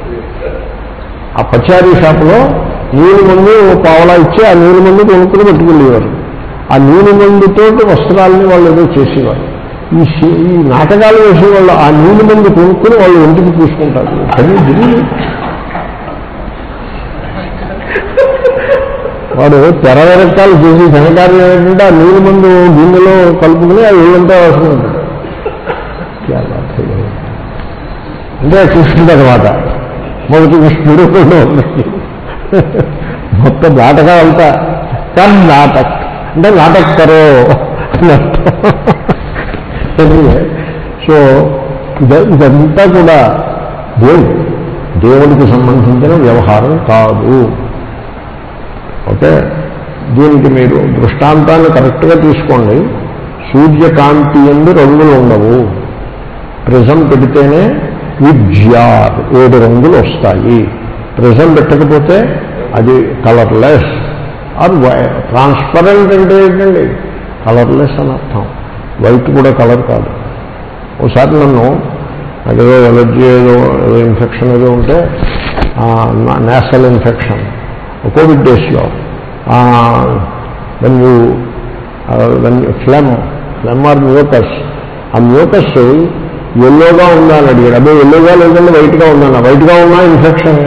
ఆ పచారీ షాపులో నీలి మందు ఓ పావలా ఇచ్చి ఆ నీలి మందు కొనుక్కుని పెట్టుకెళ్ళేవారు ఆ నీలి మందుతో వస్త్రాలని వాళ్ళు ఏదో చేసేవారు ఈ సి- ఈ నాటకాలు వేసేవాళ్ళు ఆ నీలి మందు కొనుక్కుని వాళ్ళు ఒంటికి పూసుకుంటారు అది జరిగింది వాడు తెర వెనకాలు చేసి ఘనకార్యం ఏంటంటే ఆ నీలి మందు గిన్నెలో కలుపుకుని ఆ ఏళ్ళంతా వేసుకుంటాడు క్యా బాత్ హై. అంటే కృష్ణుడు అనమాట మొదటి కృష్ణుడు రెండో ఉన్నాయి. మొత్తం నాటకం అంతా కన్ నాటక్ అంటే నాటక్ కరో సో ఇద- ఇదంతా కూడా దేవుడు దేవుడికి సంబంధించిన వ్యవహారం కాదు ఓకే దీనికి మీరు దృష్టాంతాన్ని కరెక్ట్గా తీసుకోండి సూర్యకాంతి ఎందు రంగులు ఉండవు ప్రిజం పెడితేనే విద్యార్ ఏడు రంగులు వస్తాయి ప్రిజం పెట్టకపోతే అది కలర్లెస్ ఆర్ ట్రాన్స్పరెంట్ అంటే ఏంటండి కలర్లెస్ అని అర్థం వైట్ కూడా కలర్ కాదు ఒకసారి నన్ను నాకేదో ఎలర్జీ ఏదో ఏదో ఇన్ఫెక్షన్ ఏదో ఉంటే నేషనల్ ఇన్ఫెక్షన్ కోవిడ్ డేస్లో when you when phlegm phlegm or mucus ఆ మ్యూకస్ ఎల్లోగా ఉందా అని అడిగాడు అదే ఎల్లోగా లేదంటే వైట్గా ఉందన్న వైట్గా ఉన్నా ఇన్ఫెక్షన్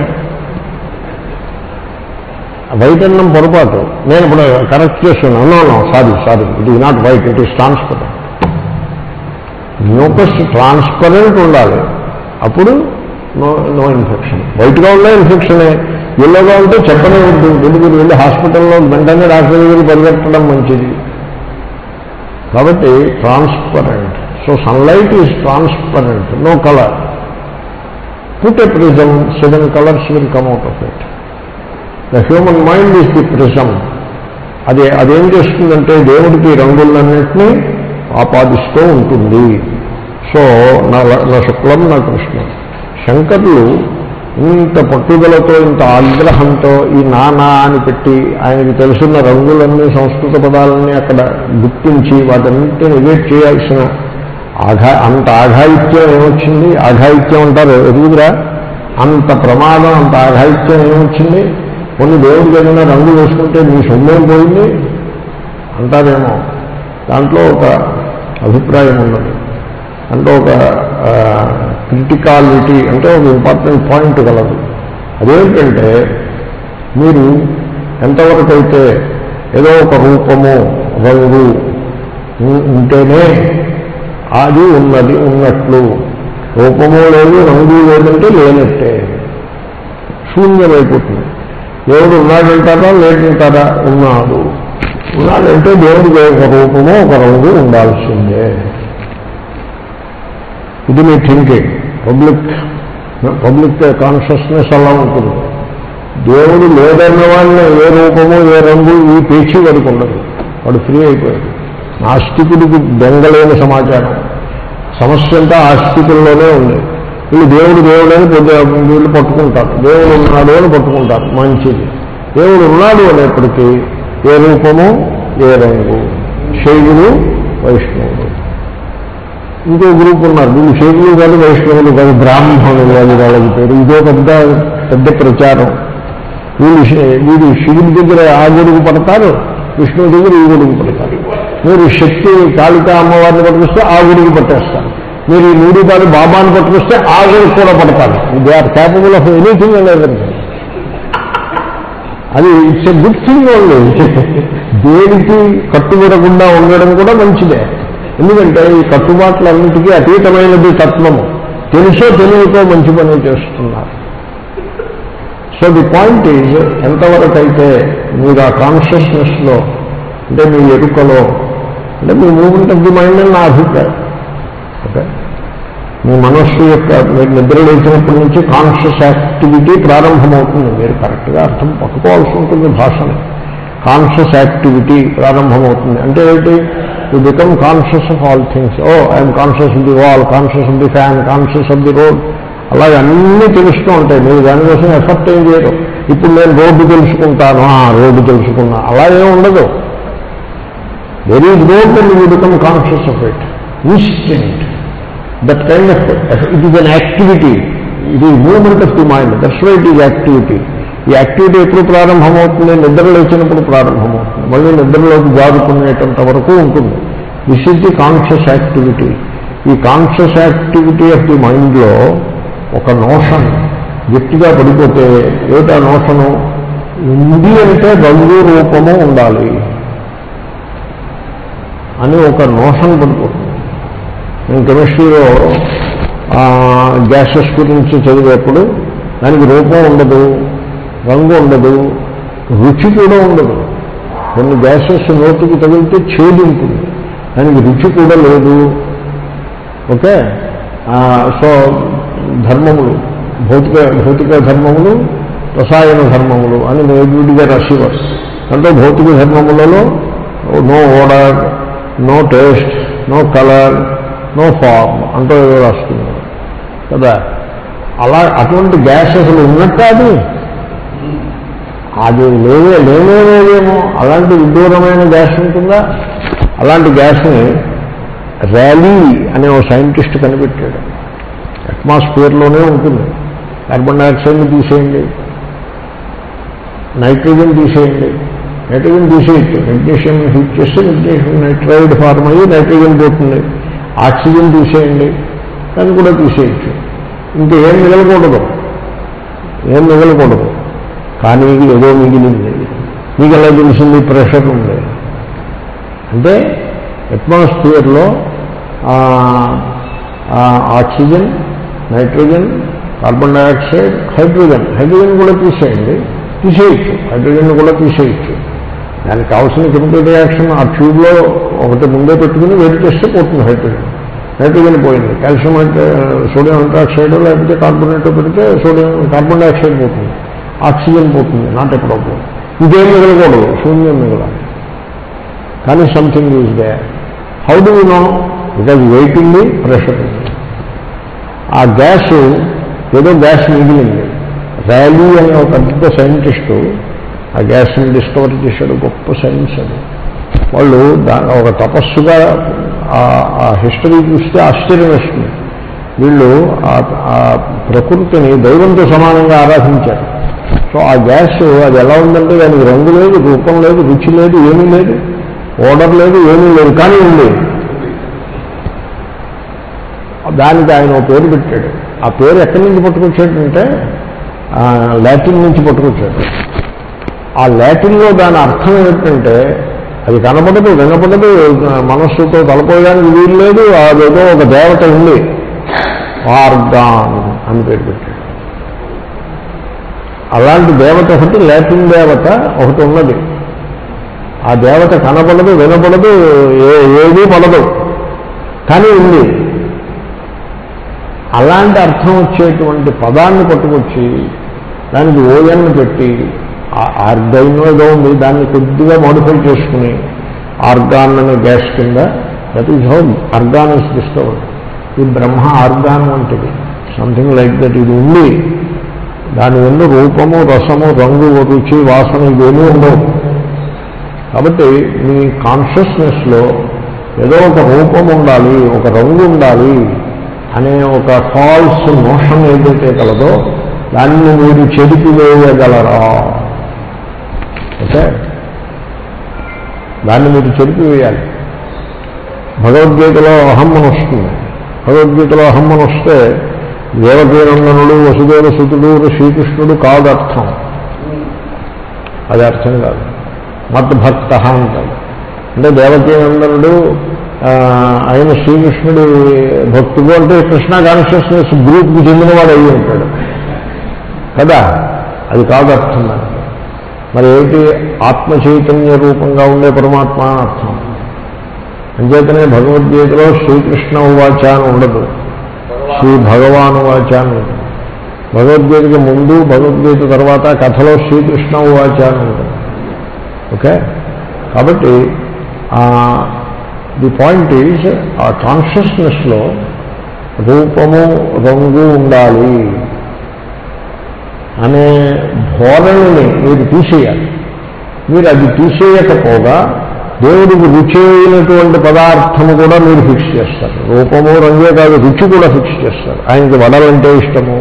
వైట్ అన్నం పొరపాటు నేను ఇప్పుడు కరెక్ట్ చేస్తున్నాను no no sorry sorry it is not white it is transparent mucus transparent ఉండాలి అప్పుడు నో నో ఇన్ఫెక్షన్ వైట్గా ఉన్నా ఇన్ఫెక్షనే ఎల్లోగా ఉంటే చెప్పనే వద్దు వెళ్ళి మీరు వెళ్ళి హాస్పిటల్లో వెంటనే డాక్టర్ దగ్గరికి పరిగెత్తడం మంచిది కాబట్టి transparent so sunlight is transparent no colour put a prism seven colours will come out of it the human mind is the prism అదే అదేం చేస్తుందంటే దేవుడికి రంగులన్నింటినీ ఆపాదిస్తూ ఉంటుంది సో నా నా శుక్లం నా కృష్ణం శంకర్లు ఇంత పట్టుదలతో ఇంత ఆగ్రహంతో ఈ నానా అని పెట్టి ఆయనకి తెలుసున్న రంగులన్నీ సంస్కృత పదాలన్నీ అక్కడ గుర్తించి వాటన్నిటిని నెగేట్ చేయాల్సిన ఆఘా అంత ఆఘాయిత్యం ఏమొచ్చింది ఆఘాయిత్యం అంటారు ఎదుగురా అంత ప్రమాదం అంత ఆఘాయిత్యం ఏమొచ్చింది కొన్ని దేవుడికి ఏదైనా రంగు వేసుకుంటే మీ సొమ్మేం పోయింది అంటారేమో దాంట్లో ఒక అభిప్రాయం ఉన్నది అంటే ఒక క్రిటికాలిటీ అంటే ఒక ఇంపార్టెంట్ పాయింట్ కలదు అదేంటంటే మీరు ఎంతవరకు అయితే ఏదో ఒక రూపము రంగు ఉ- ఉంటేనే అది ఉన్నది ఉన్నట్లు రూపము లేదు రంగు లేదంటే లేనట్టే శూన్యమైపోతుంది దేవుడు ఉన్నాడంటారా లేడంటారా ఉన్నాడు ఉన్నాడంటే దేవుడికి ఒక రూపము ఒక రంగు ఉండాల్సిందే ఇది మీ థింకింగ్ పబ్లిక్ పబ్లిక్ కాన్షియస్నెస్ అలా ఉంటుంది దేవుడు లేదన్న వాళ్ళని ఏ రూపము ఏ రంగు ఈ పేచి వరకు ఉండదు వాడు ఫ్రీ అయిపోయాడు నాస్తికుడికి బెంగలేని సమాచారం సమస్య అంతా ఆస్తికుల్లోనే ఉంది వీళ్ళు దేవుడు దేవుడు అని పొద్దు వీళ్ళు పట్టుకుంటారు దేవుడు ఉన్నాడు అని పట్టుకుంటారు మంచిది దేవుడు ఉన్నాడు అనేప్పటికీ ఏ రూపము ఏ రంగు శైవులు వైష్ణవుడు ఇంకో గ్రూప్ ఉన్నారు వీళ్ళు శైవులు కాదు వైష్ణవులు కాదు బ్రాహ్మణులు అని వాళ్ళకి పేరు ఇదో పెద్ద పెద్ద ప్రచారం వీళ్ళు శి- వీళ్ళు శివుడి దగ్గర ఆ గొడుగు పడతారు విష్ణువు దగ్గర ఈ గొడుగు పడతారు మీరు శక్తి కాళిక అమ్మవారిని పట్టుకొస్తే ఆ గొడుగు పట్టేస్తారు మీరు ఈ మూడు కాదు బాబాని పట్టుకొస్తే ఆ గొడుగు కూడా పడతారు they are capable of anything అనేది అది it's a good thing only దేనికి కట్టుబడకుండా ఉండడం కూడా మంచిదే ఎందుకంటే ఈ కట్టుబాట్లన్నిటికీ అతీతమైనది తత్వము తెలుసో తెలియకో మంచి పని చేస్తున్నారు సో ది పాయింట్ ఈజ్ ఎంతవరకు అయితే మీరు ఆ కాన్షియస్నెస్లో అంటే మీ ఎరుకలో అంటే మీ మూమెంట్ ఆఫ్ ది మైండ్ అని నా అభిప్రాయం ఓకే మీ మనస్సు యొక్క మీరు నిద్ర లేచినప్పటి నుంచి కాన్షియస్ యాక్టివిటీ ప్రారంభమవుతుంది మీరు కరెక్ట్గా అర్థం పట్టుకోవాల్సి ఉంటుంది భాషని కాన్షియస్ యాక్టివిటీ ప్రారంభమవుతుంది అంటే ఏంటి you become conscious of all things oh I'm conscious of the wall conscious of the fan conscious of the road అలాగే అన్నీ తెలుస్తూ ఉంటాయి మీరు దానికోసం ఎఫర్ట్ ఏం చేయరు ఇప్పుడు నేను రోడ్డు తెలుసుకుంటాను ఆ రోడ్డు తెలుసుకున్నా అలా ఏం ఉండదు very road and you become conscious of it instant that kind of it is an activity ఇది movement of the mind that's why it is activity ఈ యాక్టివిటీ ఎప్పుడు ప్రారంభమవుతుంది నిద్ర లేచినప్పుడు ప్రారంభమవుతుంది మళ్ళీ నిద్రలోకి జారుకునేటంత వరకు ఉంటుంది this is the conscious activity ఈ కాన్షియస్ యాక్టివిటీ ఆఫ్ ది మైండ్లో ఒక నోషన్ గట్టిగా పడిపోతే ఏమిటా నోషను ఉంది అంటే రంగు రూపము ఉండాలి అని ఒక నోషన్ పడిపోతుంది నేను కెమిస్ట్రీలో గ్యాసెస్ గురించి చదివేప్పుడు దానికి రూపం ఉండదు రంగు ఉండదు రుచి కూడా ఉండదు కొన్ని గ్యాసెస్ నోటికి తగిలితే చేదు ఉంటుంది దానికి రుచి కూడా లేదు ఓకే ఆ, సో ధర్మములు భౌతిక భౌతిక ధర్మములు రసాయన ధర్మములు అని విడిగా రసీవర్స్ అంటే భౌతిక ధర్మములలో no odour no taste no colour no form అంటూ ఏదో రాస్తున్నారు కదా అలా అటువంటి గ్యాస్ అసలు ఉన్నట్టు అది అది లేవే లేనే లేదేమో అలాంటి విదూరమైన గ్యాస్ ఉంటుందా అలాంటి గ్యాస్ని ర్యాలీ అనే ఒక సైంటిస్ట్ కనిపెట్టాడు అట్మాస్ఫియర్లోనే ఉంటుంది కార్బన్ డైఆక్సైడ్ని తీసేయండి నైట్రోజన్ తీసేయండి నైట్రోజన్ తీసేయచ్చు మెగ్నీషియం హీట్ చేస్తే మెగ్నీషియం నైట్రైడ్ ఫార్మ్ అయ్యి నైట్రోజన్ పోతుంది ఆక్సిజన్ తీసేయండి దాన్ని కూడా తీసేయచ్చు ఇంకా ఏం మిగలకూడదు ఏం మిగలకూడదు కానీ ఏదో మిగిలింది మీకు ఎలా తెలిసింది ప్రెషర్ ఉంది అంటే అట్మాస్ఫియర్లో oxygen nitrogen carbon dioxide hydrogen hydrogen కూడా తీసేయండి తీసేయచ్చు హైడ్రోజన్ కూడా తీసేయచ్చు దానికి కావాల్సిన కెమికల్ రియాక్షన్ ఆ ట్యూబ్లో ఒకటి ముందే పెట్టుకుని వేడి చేస్తే పోతుంది హైడ్రోజన్ నైట్రోజన్ పోయింది కాల్షియం అంటే సోడియం హైడ్రాక్సైడ్ లేకపోతే కార్బోనేట్ పెడితే సోడియం కార్బన్ డైఆక్సైడ్ పోతుంది ఆక్సిజన్ పోతుంది నాట్ ఎ ప్రాబ్లం ఇదేం మిగలకూడదు శూన్యం మిగలాలి కానీ something is they how do you know because weight ఉంది ప్రెషర్ ఉంది ఆ గ్యాస్ ఏదో గ్యాస్ మిగిలింది ర్యాలీ అనే ఒక పెద్ద సైంటిస్టు ఆ గ్యాస్ని డిస్కవర్ చేశాడు గొప్ప సైన్స్ అది వాళ్ళు దా ఒక తపస్సుగా ఆ- ఆ హిస్టరీ చూస్తే ఆశ్చర్యం వేస్తుంది వీళ్ళు ఆ- ఆ ప్రకృతిని దైవంతో సమానంగా ఆరాధించారు సో ఆ గ్యాస్ అది ఎలా ఉందంటే దానికి రంగు లేదు రూపం లేదు రుచి లేదు ఏమీ లేదు ఓడర్ లేదు ఏమీ లేదు కానీ ఉంది దానికి ఆయన ఒక పేరు పెట్టాడు ఆ పేరు ఎక్కడి నుంచి పట్టుకొచ్చాడంటే ఆ, లాటిన్ నుంచి పట్టుకొచ్చాడు ఆ లాటిన్లో దాని అర్థం ఏంటంటే అది కనపడదు వినపడదు మనస్సుతో తలపోయడానికి వీలు లేదు అదేదో ఒక దేవత ఉంది ఆర్గాన్ అని పేరు పెట్టాడు అలాంటి దేవత ఒకటి లాటిన్ దేవత ఒకటి ఉన్నది ఆ దేవత కనపడదు వినపడదు ఏ ఏదీ పడదు కానీ ఉంది అలాంటి అర్థం వచ్చేటువంటి పదాన్ని పట్టుకొచ్చి దానికి ఓయన్ని పెట్టి ఆర్గైన్ ఏదో ఉంది దాన్ని కొద్దిగా మోడిఫై చేసుకుని ఆర్గాన్ అనే గ్యాస్ కింద that is how argon is discovered ఈ బ్రహ్మ ఆర్గాన్ వంటిది సంథింగ్ లైక్ దట్ ఇది ఉంది దాని ఎందు రూపము రసము రంగు రుచి వాసన ఇవేమీ ఉండవు కాబట్టి మీ కాన్షియస్నెస్లో ఏదో ఒక రూపం ఉండాలి ఒక రంగు ఉండాలి అనే ఒక ఫాల్స్ మోషన్ ఏదైతే కలదో దాన్ని మీరు చెరిపివేయగలరా ఓకే దాన్ని మీరు చెరిపివేయాలి భగవద్గీతలో అహమ్మను వస్తుంది భగవద్గీతలో అహమ్మను వస్తే దేవకీనందనుడు వసుదేవ సుతుడు శ్రీకృష్ణుడు కాదు అర్థం అది అర్థం కాదు మద్భక్త అంటాడు అంటే దేవకీనందనుడు ఆ, ఆయన శ్రీకృష్ణుడి భక్తుడు అంటే కృష్ణ కాన్షియస్నెస్ గ్రూప్కి చెందినవాడు అయ్యి ఉంటాడు కదా అది కాదు అర్థం దానికి మరి ఏంటి ఆత్మ చైతన్య రూపంగా ఉండే పరమాత్మ అని అర్థం అంచేతనే భగవద్గీతలో శ్రీకృష్ణ ఉవాచ అని ఉండదు శ్రీ భగవాన్ ఉవాచ అని ఉంటుంది భగవద్గీతకి ముందు భగవద్గీత తర్వాత కథలో శ్రీకృష్ణ ఉవాచ అని ఉంటుంది ఓకే కాబట్టి ది పాయింట్ ఈజ్ ఆ కాన్షియస్నెస్లో రూపము రంగు ఉండాలి అనే ధోరణిని మీరు తీసేయాలి మీరు అది తీసేయకపోగా దేవుడికి రుచి అయినటువంటి పదార్థము కూడా మీరు ఫిక్స్ చేస్తారు రూపము రంగే కాదు రుచి కూడా ఫిక్స్ చేస్తారు ఆయనకి వడలంటే ఇష్టము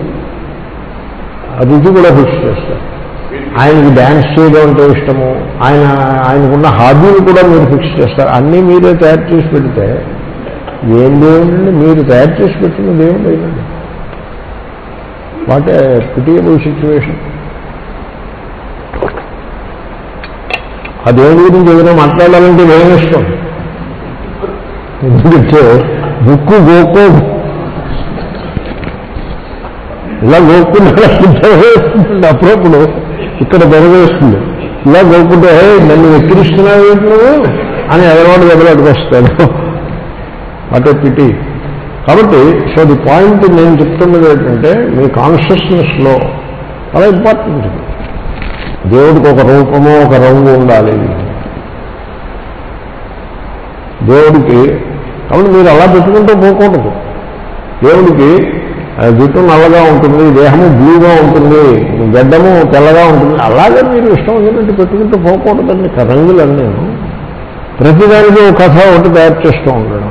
ఆ రుచి కూడా ఫిక్స్ చేస్తారు ఆయనకి డ్యాన్స్ చేయడం అంటే ఇష్టము ఆయన ఆయనకున్న హాబీలు కూడా మీరు ఫిక్స్ చేస్తారు అన్నీ మీరే తయారు చేసి పెడితే ఏం దేవుడండి మీరు తయారు చేసి పెట్టిన దేవుడు అయినండి వాట్ ఏ పిటియబుల్ సిచ్యువేషన్ ఆ దేవుడి గురించి ఏదైనా మాట్లాడాలంటే ఏం ఇష్టం ఎందుకంటే బుక్కు గోకో ఇలా గోక్కుంటే అప్పుడప్పుడు ఇక్కడ దొరవేస్తుంది ఇలా గోక్కుంటే "హే, నన్ను వెక్కిరిస్తున్నావు ఏంటి నువ్వు అని ఎదరవాడు ఎదలాడికి వస్తాడు అటు పిటి కాబట్టి సో ది పాయింట్ నేను చెప్తున్నది ఏంటంటే మీ కాన్షియస్నెస్లో చాలా ఇంపార్టెంట్ ఇది దేవుడికి ఒక రూపము ఒక రంగు ఉండాలి దేవుడికి కాబట్టి మీరు అలా పెట్టుకుంటూ పోకూడదు దేవుడికి ఆ, జుట్టు నల్లగా ఉంటుంది దేహము బ్లూగా ఉంటుంది గడ్డము తెల్లగా ఉంటుంది అలాగే మీరు ఇష్టం వచ్చినట్టు పెట్టుకుంటూ పోకూడదండి క- రంగులన్నీ ప్రతిదానికి ఒక కథ ఒకటి తయారు చేస్తూ ఉండడం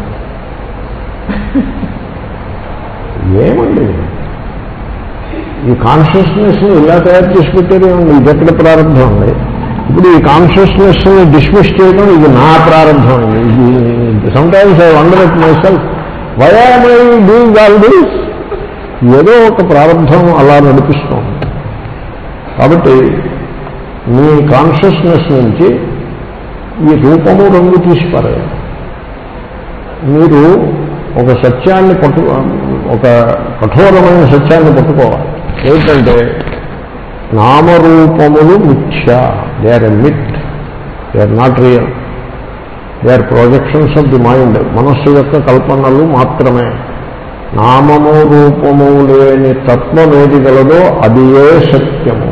ఏమండి ఈ కాన్షియస్నెస్ని ఇలా తయారు చేసి పెట్టారు ఏమండి ఇది ఎక్కడ ప్రారంభం ఉంది ఇప్పుడు ఈ కాన్షియస్నెస్ని డిస్మిస్ చేయడం ఇది నా ప్రారంభం అండి ఇది sometimes I wonder it myself why are I doing all these ఏదో ఒక ప్రారంభం అలా నడిపిస్తోంది కాబట్టి మీ కాన్షియస్నెస్ నుంచి ఈ రూపము రంగు తీసిపారేయాలి మీరు ఒక సత్యాన్ని పట్టు ఒక కఠోరమైన సత్యాన్ని పట్టుకోవాలి ఏంటంటే నామరూపములు మిథ్య they are a myth they are not real they are projections of the mind మనస్సు యొక్క కల్పనలు మాత్రమే నామము రూపము లేని తత్వం ఏది గలదో అది ఏ సత్యము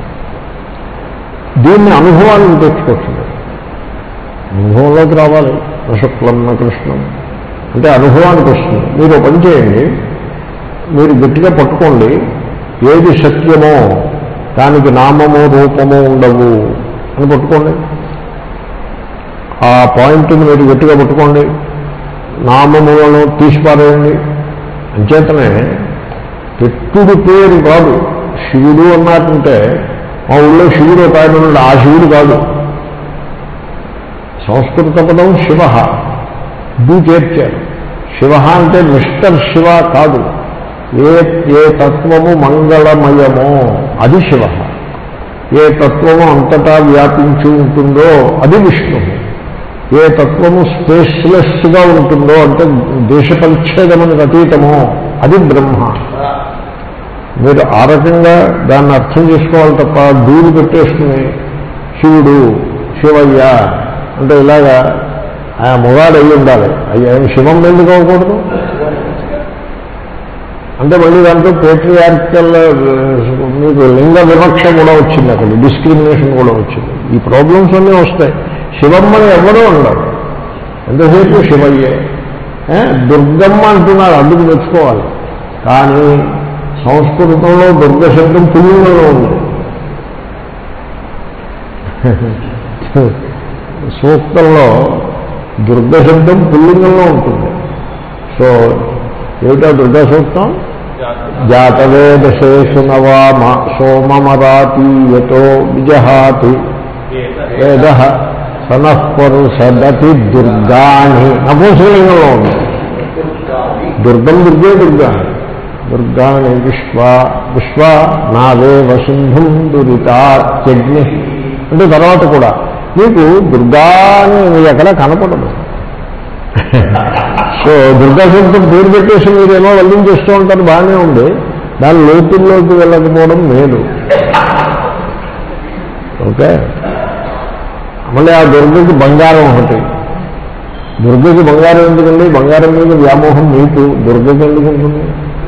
దీన్ని అనుభవాన్ని తెచ్చుకోవచ్చు అనుభవంలోకి రావాలి నశుక్లం న కృష్ణం అంటే అనుభవానికి వస్తుంది మీరు ఒక పని చేయండి మీరు గట్టిగా పట్టుకోండి ఏది సత్యమో దానికి నామము రూపము ఉండవు అని పట్టుకోండి ఆ పాయింట్ని మీరు గట్టిగా పట్టుకోండి నామములను తీసిపారేయండి అంచేతనే పెట్టుడు పేరు కాదు శివుడు అన్నట్టుంటే మా ఊళ్ళో శివుడు ఒక ఆయన ఉన్నాడు ఆ శివుడు కాదు సంస్కృత పదం శివ బి చేర్చారు శివ అంటే మిస్టర్ శివ కాదు ఏ ఏ తత్వము మంగళమయమో అది శివ ఏ తత్వము అంతటా వ్యాపించి ఉంటుందో అది విష్ణువు ఏ తత్వము స్పేస్లెస్గా ఉంటుందో అంటే దేశ పరిచ్ఛేదమునికి అతీతమో అది బ్రహ్మ మీరు ఆ రకంగా దాన్ని అర్థం చేసుకోవాలి తప్ప దూరు పెట్టేసుకుని శివుడు శివయ్య అంటే ఇలాగా ఆయన మొగాడు అయ్యి ఉండాలి అయ్యా ఆయన శివం ఎందుకు అవ్వకూడదు అంటే మళ్ళీ దాంట్లో పేట్రియార్కల్ మీకు లింగ వివక్ష కూడా వచ్చింది అక్కడ డిస్క్రిమినేషన్ కూడా వచ్చింది ఈ ప్రాబ్లమ్స్ అన్నీ వస్తాయి శివమ్మని ఎవరో ఉండరు ఎంతసేపు శివయ్యే ఏ? దుర్గమ్మ అంటున్నారు అందుకు తెచ్చుకోవాలి కానీ సంస్కృతంలో దుర్గ శబ్దం పుల్లింగంలో ఉంది సూక్తంలో దుర్గ శబ్దం పుల్లింగంలో ఉంటుంది సో ఏమిటా దుర్గా సూక్తం జాతవేదశేషునవా సోమమరాతి యతో విజహాతి వేద సనఃపరు సదతి దుర్గాని నపూంసలింగంలో ఉంది దుర్గం దుర్గే దుర్గా దుర్గాని విశ్వ విశ్వ నావే వసింధుం దురితాగ్ని అంటే తర్వాత కూడా మీకు దుర్గాని ఎక్కడ కనపడదు సో దుర్గా శబ్దం పేరు పెట్టేసి మీరేమో వల్లించేస్తూ ఉంటారు బాగానే ఉంది దాని లోతుల్లోకి వెళ్ళకపోవడం మేలు ఓకే మళ్ళీ ఆ దుర్గకి బంగారం ఒకటి దుర్గకి బంగారం ఎందుకండి బంగారం మీద వ్యామోహం మీకు దుర్గకి ఎందుకు ఉంటుంది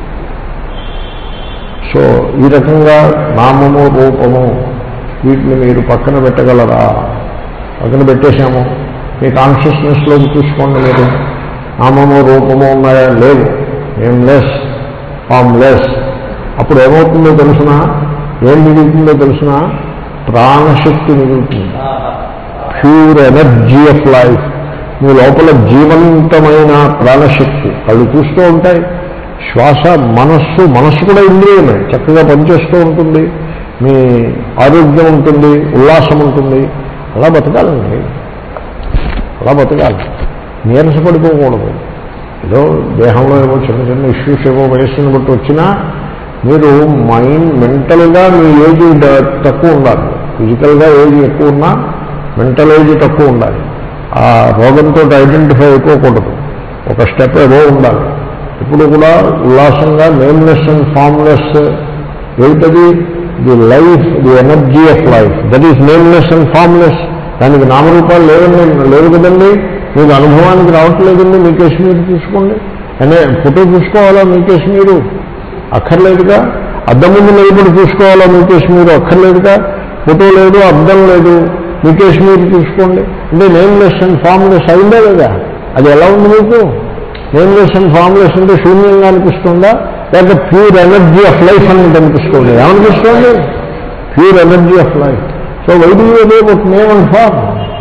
సో ఈ రకంగా నామము రూపము వీటిని మీరు పక్కన పెట్టగలరా పక్కన పెట్టేశాము మీ కాన్షియస్నెస్లోకి చూసుకోండి మీరు నామము రూపము ఉన్నాయా లేవు నేమ్లెస్ ఫామ్లెస్ అప్పుడు ఏమవుతుందో తెలుసిన ఏం మిగులుతుందో తెలుసిన ప్రాణశక్తి మిగులుతుంది ప్యూర్ ఎనర్జీ ఆఫ్ లైఫ్ మీ లోపల జీవంతమైన ప్రాణశక్తి కళ్ళు చూస్తూ ఉంటాయి శ్వాస మనస్సు మనస్సు కూడా ఇంద్రియమే చక్కగా పనిచేస్తూ ఉంటుంది మీ ఆరోగ్యం ఉంటుంది ఉల్లాసం ఉంటుంది అలా బతకాలండి అలా బతకాలి నీరసపడిపోకూడదు ఏదో దేహంలో ఏవో చిన్న చిన్న ఇష్యూస్ ఏవో వయస్సును బట్టి వచ్చినా మీరు మైండ్ మెంటల్గా మీ ఏజ్ డ- తక్కువ ఉండాలి ఫిజికల్గా ఏజ్ ఎక్కువ ఉన్నా మెంటల్ ఏజ్ తక్కువ ఉండాలి ఆ రోగంతో ఐడెంటిఫై అయిపోకూడదు ఒక స్టెప్ ఏవో ఉండాలి ఇప్పుడు కూడా ఉల్లాసంగా నేమ్లెస్ అండ్ ఫామ్లెస్ ఏమిటది the life the energy of life that is nameless and formless దానికి నామరూపాలు లేవండి లేవు కదండి మీకు అనుభవానికి రావట్లేదండి మీ కేసు మీరు చూసుకోండి అనే ఫోటో చూసుకోవాలా మీ కేసు మీరు అక్కర్లేదుగా అద్దం ముందు నిలబడి చూసుకోవాలా మీ కేసు మీరు అక్కర్లేదుగా ఫోటో లేదు అద్దం లేదు మీ కేసు మీరు చూసుకోండి అంటే నేమ్లెస్ అండ్ ఫామ్లెస్ అయిందా లేదా అది ఎలా ఉంది మీకు నేమ్లెస్ అండ్ ఫామ్లెస్ అంటే శూన్యంగా అనిపిస్తుందా లేక ప్యూర్ ఎనర్జీ ఆఫ్ లైఫ్ అని అనిపిస్తుంది ఏమనిపిస్తుంది pure energy of life so వైద్యూ బట్ నేమ్ అండ్ ఫామ్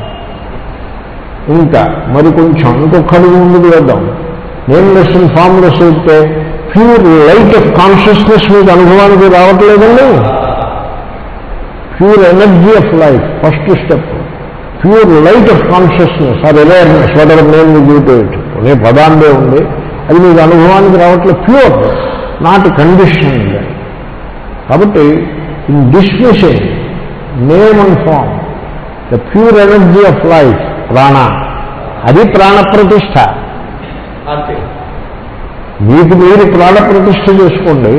ఇంకా మరి కొంచెం ఇంకొక అడుగు ముందుకు వేద్దాం నేమ్లెస్ అండ్ ఫామ్లెస్ అయితే ప్యూర్ లైట్ ఆఫ్ కాన్షియస్నెస్ మీకు అనుభవానికి రావట్లేదండి pure energy of life first step pure light of consciousness or awareness whatever name you give to it అనే పదాందే ఉంది అది మీకు అనుభవానికి రావట్లేదు ప్యూర్ నాట్ కండిషన్ కాబట్టి in dismissing name and form the pure energy of life prana అది ప్రాణ ప్రతిష్ట అంతే మీకు మీరు ప్రాణ ప్రతిష్ఠ చేసుకోండి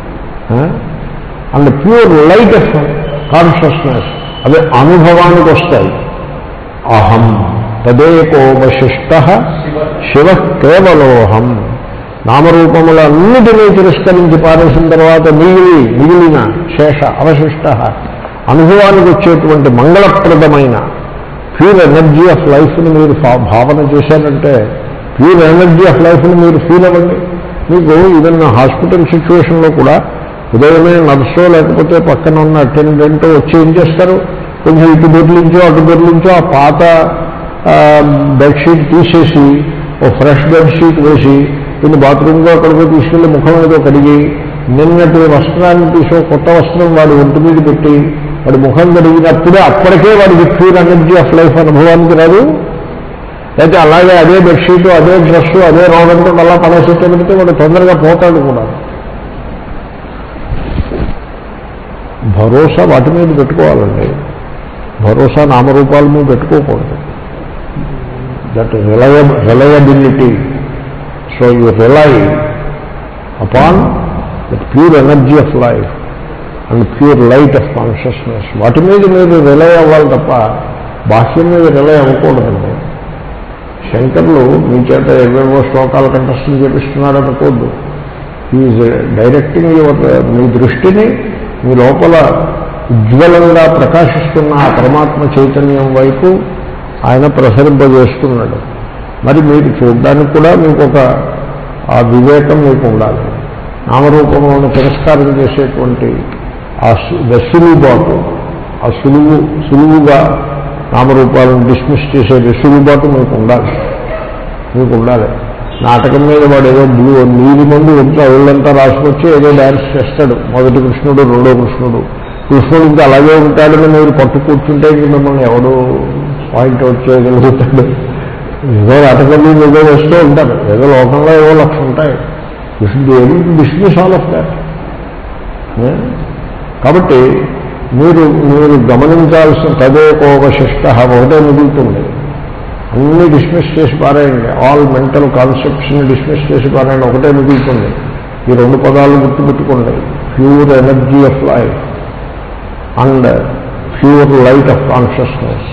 and pure light of consciousness అవి అనుభవానికి వస్తాయి అహం తదేకోవశిష్ట శివ కేవలోహం నామరూపములన్నిటినీ తిరస్కరించి పారేసిన తర్వాత మిగిలి మిగిలిన శేష అవశిష్ట అనుభవానికి వచ్చేటువంటి మంగళప్రదమైన ప్యూర్ ఎనర్జీ ఆఫ్ లైఫ్ని మీరు భా- భావన చేశారంటే ప్యూర్ ఎనర్జీ ఆఫ్ లైఫ్ని మీరు ఫీల్ అవ్వండి మీకు ఈవెన్ హాస్పిటల్ సిచ్యువేషన్లో కూడా ఉదయమే నర్సో లేకపోతే పక్కన ఉన్న అటెండెంట్ వచ్చి ఏం చేస్తారు కొంచెం ఇటు దొర్లించో అటు దొర్లించో ఆ పాత ఆ, బెడ్షీట్ తీసేసి ఓ ఫ్రెష్ బెడ్షీట్ వేసి దీన్ని బాత్రూమ్లో అక్కడికి తీసుకెళ్లి ముఖం ఏదో కడిగి నిన్నటి వస్త్రాన్ని తీసో కొత్త వస్త్రం వాడి ఒంటి మీద పెట్టి వాడి ముఖం కడిగినప్పుడే అప్పటికే వాడికి ప్యూర్ ఎనర్జీ ఆఫ్ లైఫ్ అనుభవానికి రాదు అయితే అలాగే అదే బెడ్షీట్ అదే డ్రెస్ అదే రోగంతో అలా పడేసేట్టు పెడితే వాడు తొందరగా పోతాడు కూడా భరోసా వాటి మీద పెట్టుకోవాలండి భరోసా నామరూపాల మీద పెట్టుకోకూడదు that relia reliability so you rely upon that pure energy of life and pure light of consciousness వాటి మీద మీరు రిలై అవ్వాలి తప్ప బాహ్యం మీద రిలై అవ్వకూడదండి శంకర్లు మీ చేత ఏవేవో శ్లోకాల కంఠస్థం చేపిస్తున్నారు అనుకోద్దు ఈజ్ డైరెక్టింగ్ యువర్ మీ దృష్టిని మీ లోపల ఉజ్వలంగా ప్రకాశిస్తున్న ఆ పరమాత్మ చైతన్యం వైపు ఆయన ప్రసరింపజేస్తున్నాడు మరి మీరు చూడడానికి కూడా మీకు ఒక ఆ వివేకం మీకు ఉండాలి నామరూపంలోని తిరస్కారం చేసేటువంటి ఆ సు- వెసులుబాటు ఆ సులువు సులువుగా నామరూపాలను డిస్మిస్ చేసే వెసులుబాటు మీకు ఉండాలి మీకు ఉండాలి నాటకం మీద వాడు ఏదో బ్లూ నీలి మందు ఒంట్లో ఒళ్ళంతా రాసుకొచ్చి ఏదో డ్యాన్స్ చేస్తాడు మొదటి కృష్ణుడు రెండో కృష్ణుడు కృష్ణుడు ఇంకా అలాగే ఉంటాడని మీరు పట్టు కూర్చుంటే ఇంక మిమ్మల్ని ఎవడు పాయింట్అవుట్ చేయగలుగుతాడు ఏదో నాటకం మీద ఏదో వేస్తూ ఉంటారు ఏదో లోకంలో ఏవో లక్ష ఉంటాయి డిస్మిస్ ఆల్ ఆఫ్ దాట్ కాబట్టి మీరు మీరు గమనించాల్సిన తదేకోవశిష్ట ఒకటే మిగులుతుంది అన్ని డిస్మిస్ చేసి పారాయండి ఆల్ మెంటల్ కాన్సెప్ట్స్ని డిస్మిస్ చేసి పారాయండి ఒకటే మిగులుతుంది ఈ రెండు పదాలు గుర్తుపెట్టుకోండి pure energy of life and pure light of consciousness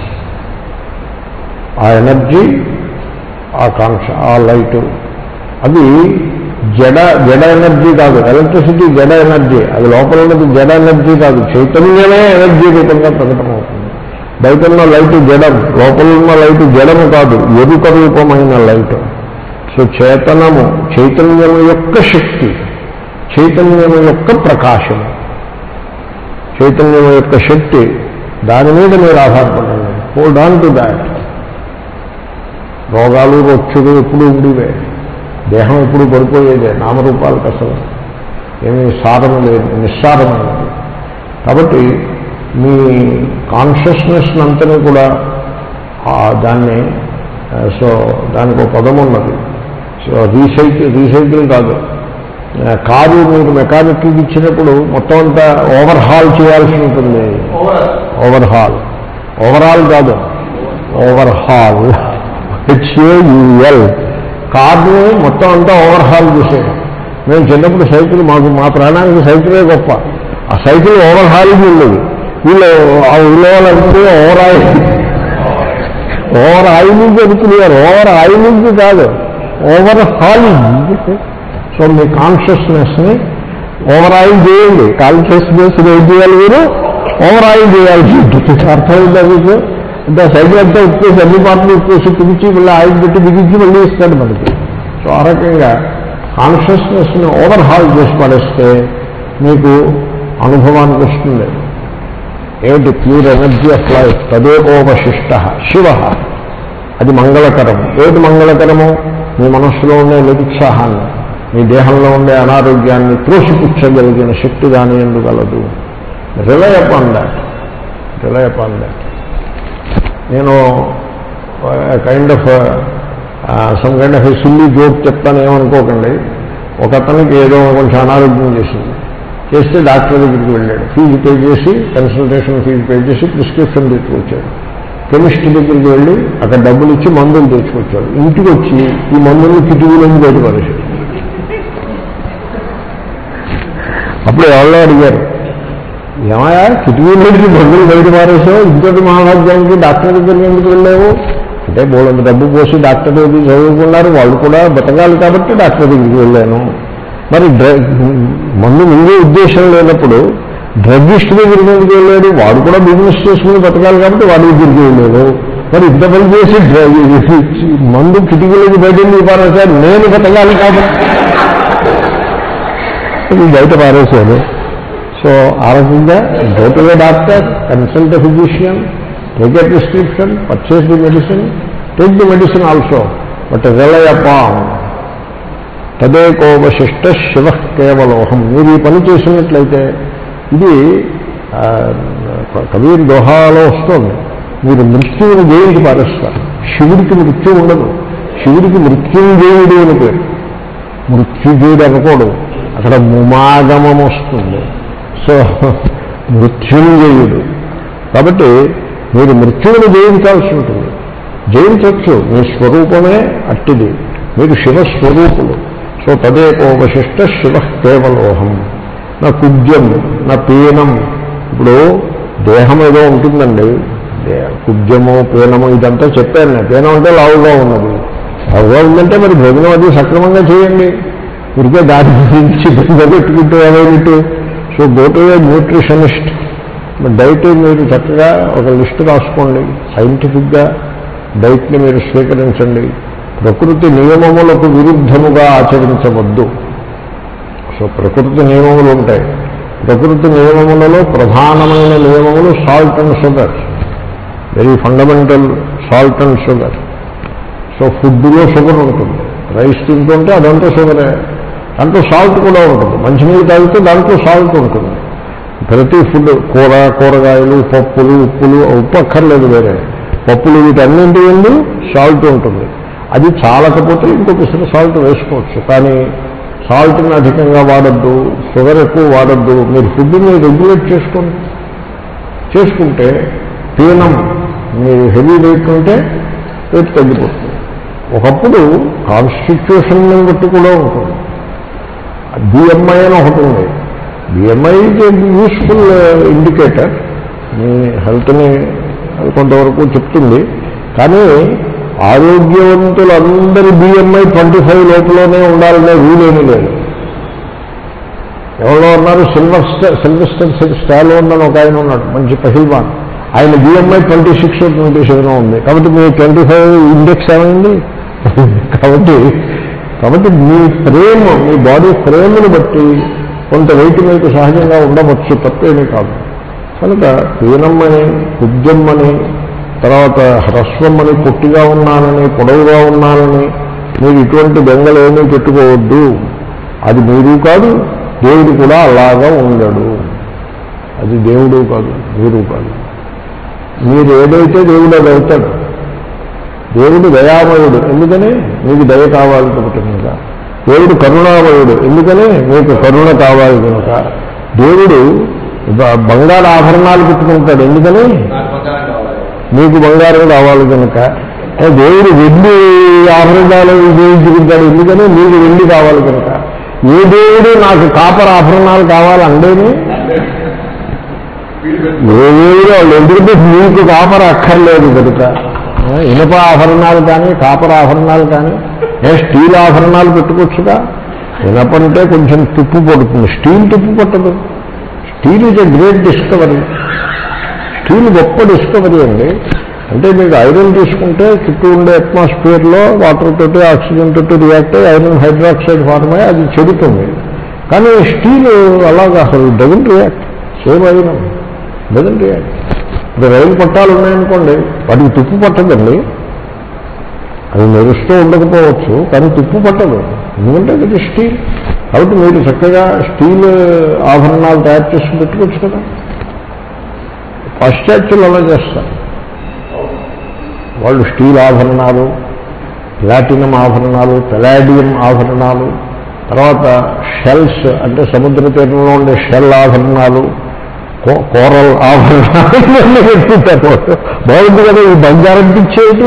ఆ ఎనర్జీ ఆ కాన్ష ఆ లైట్ అది జడ జడ ఎనర్జీ కాదు ఎలక్ట్రిసిటీ జడ ఎనర్జీ అది లోపల ఉన్నది జడ ఎనర్జీ కాదు చైతన్యమే ఎనర్జీ రూపంగా ప్రకటమవుతుంది బయట ఉన్న లైట్ జడం లోపల ఉన్న లైట్ జడము కాదు ఎరుక రూపమైన లైట్ సో చేతనము చైతన్యము యొక్క శక్తి చైతన్యము యొక్క ప్రకాశము చైతన్యం యొక్క శక్తి దాని మీద మీరు ఆధారపడండి హోల్డ్ ఆన్ టు దాట్ రోగాలు రొచ్చులు ఎప్పుడు ఉండేవే దేహం ఎప్పుడు పడిపోయేదే నామరూపాలకు అసలు ఏమీ సారము లేదు నిస్సారమైనది కాబట్టి మీ కాన్షియస్నెస్ అంతని కూడా ఆ దాన్ని ఆ, సో దానికి ఒక పదం ఉన్నది సో రీసైకిల్ రీసైకిల్ కాదు ఆ, కారు మీరు మెకానిక్కి ఇచ్చినప్పుడు మొత్తం అంతా ఓవర్ హాల్ చేయాల్సి ఉంటుంది ఓవర్ హాల్ ఓవరాల్ కాదు ఓవర్ హాల్ హెచ్ఏయుఎల్ కార్ని మొత్తం అంతా ఓవర్ హాల్ చేసేయడం మేము చిన్నప్పుడు సైకిల్ మాకు మా ప్రాణానికి సైకిలే గొప్ప ఆ సైకిల్ ఓవర్ హాలింగ్ ఉండేది వీళ్ళు ఆ ఊళ్ళో వాళ్ళంటే ఓవర్ ఆయిల్ ఓవర్ ఆయిలింగ్ అనుకునేవారు ఓవర్ ఆయిలింగ్ కాదు ఓవర్ హాలింగ్ సో మీ కాన్షియస్నెస్ని ఓవర్ ఆయిల్ చేయండి కాన్షియస్నెస్ ఏం చేయాలి మీరు ఓవర్ ఆయిల్ చేయాల్సి ఉంటుంది అర్థమైందా మీకు అంటే ఆ సైకిల్ అంతా ఉప్పేసి అన్ని పాటలు ఉప్పేసి పిలిచి మళ్ళీ ఆయిల్ పెట్టి బిగించి మళ్ళీ ఇస్తాడు మనకి సో ఆ రకంగా కాన్షియస్నెస్ని ఓవర్ హాల్ చేసి పడేస్తే మీకు అనుభవానికి వస్తుంది ఏమిటి ప్యూర్ ఎనర్జీ ఆఫ్ లైఫ్ తదేకోవశిష్ట శివ అది మంగళకరం ఏమిటి మంగళకరము మీ మనస్సులో ఉండే నిరుత్సాహాన్ని మీ దేహంలో ఉండే అనారోగ్యాన్ని త్రోసిపుచ్చగలిగిన శక్తి దాని ఎందుగలదు rely upon that rely upon that నేను kind of some kind of silly joke చెప్తాను ఏమనుకోకండి ఒక అతనికి ఏదో కొంచెం అనారోగ్యం చేసింది చేస్తే డాక్టర్ దగ్గరికి వెళ్ళాడు ఫీజు పే చేసి కన్సల్టేషన్ ఫీజు పే చేసి ప్రిస్క్రిప్షన్ తెచ్చుకొచ్చాడు కెమిస్ట్ దగ్గరికి వెళ్ళి అక్కడ డబ్బులు ఇచ్చి మందులు తెచ్చుకొచ్చాడు ఇంటికి వచ్చి ఈ మందులను కిటికీలోంచి బయట పడేశాడు అప్పుడు ఎవరో అడిగారు ఏమయ్యా కిటికీలోంచి మందులు బయట పారేసావు ఇంకోటి మహాభాగ్యానికి డాక్టర్ దగ్గరికి ఎందుకు వెళ్ళావు అంటే బోళ్ళంత డబ్బు పోసి డాక్టర్ దగ్గరికి చదువుకున్నారు వాళ్ళు కూడా బతకాలి కాబట్టి డాక్టర్ దగ్గరికి వెళ్ళాను మరి డ్రగ్ మందు ముందే ఉద్దేశం లేనప్పుడు డ్రగ్గిస్ట్ దగ్గరికి ఎందుకు వెళ్ళాడు వాడు కూడా బిజినెస్ చేసుకుని బతకాలి కాబట్టి వాడి దగ్గరికి వెళ్ళాడు మరి ఇంత పని చేసి డ్రగ్ మందు కిటికీలోకి బయట ఎందుకు పారేశారు నేను బతకాలి కాబట్టి ఇది బయట పారేశాడు సో ఆ రకంగా go to doctor consult physician take a prescription purchase the medicine take the medicine also but rely upon తదేకోవశిష్ట శివ కేవలోహం మీరు ఈ పని చేసినట్లయితే ఇది ఆ, కబీర్ దోహాలో వస్తుంది మీరు మృత్యువుని జయించి పారేస్తారు శివుడికి మృత్యు ఉండదు శివుడికి మృత్యుంజయుడు అని పేరు మృత్యుజయుడు అనకూడదు అక్కడ ముమాగమం వస్తుంది సో మృత్యుంజయుడు కాబట్టి మీరు మృత్యువుని జయించాల్సి ఉంటుంది జయించవచ్చు మీ స్వరూపమే అట్టిది మీరు శివస్వరూపులు సో తదేకోవశిష్ట శివ కేవలోహం నా కుబ్జం నా పీనం ఇప్పుడు దేహం ఏదో ఉంటుందండి దే- కుబ్జము పీనము ఇదంతా చెప్పాను నేను పీనం అంటే లావుగా ఉన్నది లావుగా ఉందంటే మరి భోజనం అది సక్రమంగా చేయండి ఉరికే దాని గురించి పెట్టుకుంటూ అదేమిటి సో గోటు న్యూట్రిషనిస్ట్ డైట్ మీరు చక్కగా ఒక లిస్ట్ రాసుకోండి సైంటిఫిక్గా డైట్ని మీరు స్వీకరించండి ప్రకృతి నియమములకు విరుద్ధముగా ఆచరించవద్దు సో ప్రకృతి నియమములు ఉంటాయి ప్రకృతి నియమములలో ప్రధానమైన నియమములు salt and sugar very fundamental salt and sugar so ఫుడ్లో షుగర్ ఉంటుంది రైస్ తింటుంటే అదంతా షుగరే దాంట్లో సాల్ట్ కూడా ఉంటుంది మంచినీళ్ళు తాగితే దాంట్లో సాల్ట్ ఉంటుంది ప్రతి ఫుడ్ కూర కూరగాయలు పప్పులు ఉప్పులు ఉప్పు అక్కర్లేదు వేరే పప్పులు వీటన్నింటి ఎందు సాల్ట్ ఉంటుంది అది చాలకపోతే ఇంకొకసారి సాల్ట్ వేసుకోవచ్చు కానీ సాల్ట్ని అధికంగా వాడద్దు షుగర్ ఎక్కువ వాడద్దు మీరు ఫుడ్ని రెగ్యులేట్ చేసుకోండి చేసుకుంటే పీనం మీరు హెవీ వెయిట్ ఉంటే వెయిట్ తగ్గిపోతుంది ఒకప్పుడు కాన్స్టిట్యూషన్ బట్టి కూడా ఉంటుంది బిఎంఐ అని ఒకటి ఉంది బిఎంఐ యూస్ఫుల్ ఇండికేటర్ మీ హెల్త్ని కొంతవరకు చెప్తుంది కానీ ఆరోగ్యవంతులందరి బిఎంఐ ట్వంటీ ఫైవ్ లోపలనే ఉండాలనే రూల్ ఏమీ లేదు ఎవరో ఉన్నారు సిల్వర్ సిల్వెస్టర్ స్టాలోన్ అని ఒక ఆయన ఉన్నాడు మంచి పహిల్వాన్ ఆయన BMI twenty six twenty seven ఉంది కాబట్టి మీ ట్వంటీ ఫైవ్ ఇండెక్స్ ఏమైంది కాబట్టి కాబట్టి మీ ఫ్రేమ్ మీ బాడీ ఫ్రేమ్ని బట్టి కొంత వెయిట్ మీకు సహజంగా ఉండవచ్చు తప్పేమీ కాదు కనుక పీనమ్మని కుద్యమ్మని తర్వాత హ్రస్వమ్మని పొట్టిగా ఉన్నానని పొడవుగా ఉన్నానని మీరు ఇటువంటి బెంగలు ఏమీ పెట్టుకోవద్దు అది మీరు కాదు దేవుడు కూడా అలాగా ఉండడు అది దేవుడు కాదు మీరు కాదు మీరు ఏదైతే దేవుడు అది అవుతాడు దేవుడు దయామయుడు ఎందుకని మీకు దయ కావాలి కాబట్టి కనుక దేవుడు కరుణామయుడు ఎందుకని మీకు కరుణ కావాలి కనుక దేవుడు బ- బంగారు ఆభరణాలు పెట్టుకుంటాడు ఎందుకని నాకు బంగారం కావాలి మీకు బంగారం కావాలి కనుక ఏ దేవుడు వెండి ఆభరణాలు ఉపయోగించుకుంటాడు ఎందుకని మీకు వెండి కావాలి కనుక ఏ దేవుడు నాకు కాపర్ ఆభరణాలు కావాలి అండేని వీడు ఏ దేవుడు వాళ్ళు ఎందుకంటే మీకు కాపర్ అక్కర్లేదు కనుక ఏ, ఇనుప ఆభరణాలు కానీ కాపర్ ఆభరణాలు కానీ ఏ స్టీల్ ఆభరణాలు పెట్టుకోవచ్చుగా ఇనపంటే కొంచెం తుప్పు పడుతుంది స్టీల్ తుప్పు పట్టదు steel is a great discovery steel గొప్ప డిస్కవరీ అండి అంటే మీకు ఐరన్ తీసుకుంటే చుట్టూ ఉండే అట్మాస్ఫియర్లో వాటర్ తోటి ఆక్సిజన్ తోటి రియాక్ట్ అయ్యి ఐరన్ హైడ్రాక్సైడ్ ఫార్మ్ అయ్యి అది చెడుతుంది కానీ స్టీల్ అలాగా అసలు doesn't react same iron doesn't react ఇప్పుడు రైలు పట్టాలు ఉన్నాయనుకోండి వాటికి తుప్పు పట్టదండి అది మెరుస్తూ ఉండకపోవచ్చు కానీ తుప్పు పట్టదు ఎందుకంటే అది స్టీల్ కాబట్టి మీరు చక్కగా స్టీల్ ఆభరణాలు తయారు చేసి పెట్టుకోవచ్చు కదా పాశ్చాత్యులు అలా చేస్తారు వాళ్ళు స్టీల్ ఆభరణాలు ప్లాటినం ఆభరణాలు పెలాడియం ఆభరణాలు తర్వాత షెల్స్ అంటే సముద్ర తీరంలో ఉండే షెల్ ఆభరణాలు కో- కోరల్ ఆభరణాలు ఇవన్నీ పెట్టుకుంటారు వాళ్ళు. బాగుంది కదా ఈ బంగారం పిచ్చేది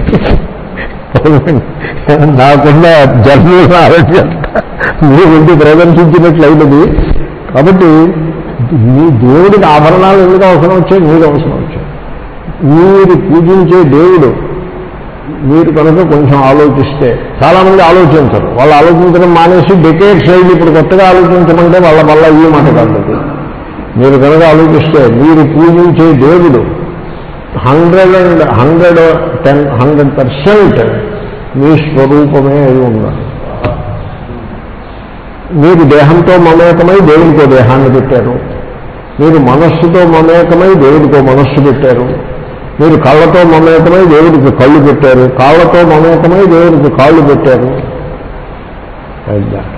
నాకున్న జన్మ ఆరోగ్యం మీ ముందు ప్రదర్శించినట్లయినది కాబట్టి మీ దేవుడికి ఆభరణాలు ఎందుకు అవసరం వచ్చాయి మీకు అవసరం వచ్చాయి మీరు పూజించే దేవుడు మీరు కనుక కొంచెం ఆలోచిస్తే చాలామంది ఆలోచించరు వాళ్ళు ఆలోచించడం మానేసి డెకేట్స్ అయింది ఇప్పుడు కొత్తగా ఆలోచించమంటే వాళ్ళ వల్ల ఈ మాట కాదు మీరు కనుక ఆలోచిస్తే మీరు పూజించే దేవుడు hundred and hundred ten hundred percent మీ స్వరూపమే అయి ఉన్నారు మీరు దేహంతో మమేకమై దేవుడికో దేహాన్ని పెట్టారు మీరు మనస్సుతో మమేకమై దేవుడికో మనస్సు పెట్టారు మీరు కళ్ళతో మమేకమై దేవుడికి కళ్ళు పెట్టారు కాళ్ళతో మమేకమై దేవుడికి కాళ్ళు పెట్టారు Like that.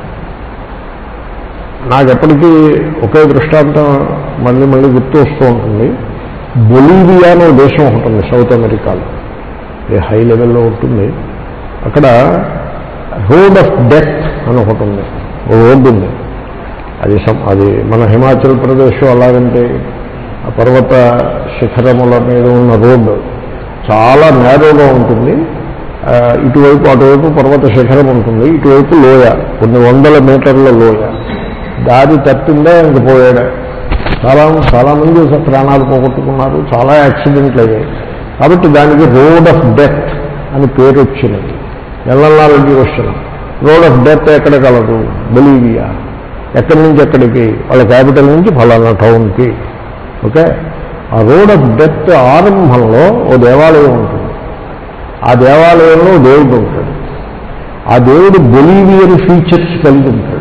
నాకు ఎప్పటికీ ఒకే దృష్టాంతం మళ్ళీ మళ్ళీ గుర్తు వస్తూ ఉంటుంది బొలీవియా అనే దేశం ఒకటి ఉంది సౌత్ అమెరికాలో ఇది హై లెవెల్లో ఉంటుంది అక్కడ రోడ్ ఆఫ్ డెత్ అని ఒకటి ఉంది ఓ రోడ్డు ఉంది అది సం- అది మన హిమాచల్ ప్రదేశ్ అలాగంటే ఆ పర్వత శిఖరముల మీద ఉన్న రోడ్డు చాలా నేరోగా ఉంటుంది ఆ, ఇటువైపు అటువైపు పర్వత శిఖరం ఉంటుంది ఇటువైపు లోయ కొన్ని వందల మీటర్ల లోయ దారి తప్పిందే ఇంక పోయాడు చాలా చాలామంది ప్రాణాలు పోగొట్టుకున్నారు చాలా యాక్సిడెంట్లు అయ్యాయి కాబట్టి దానికి రోడ్ ఆఫ్ డెత్ అని పేరు వచ్చినది ఎల్లనాలజీ వచ్చిన రోడ్ ఆఫ్ డెత్ ఎక్కడ కలదు బొలీవియా ఎక్కడి నుంచి ఎక్కడికి వాళ్ళ క్యాపిటల్ నుంచి ఫలానా టౌన్కి ఓకే ఆ రోడ్ ఆఫ్ డెత్ ఆరంభంలో ఓ దేవాలయం ఉంటుంది ఆ దేవాలయంలో దేవుడు ఉంటాడు ఆ దేవుడు బొలీవియన్ ఫీచర్స్ కలిగి ఉంటాడు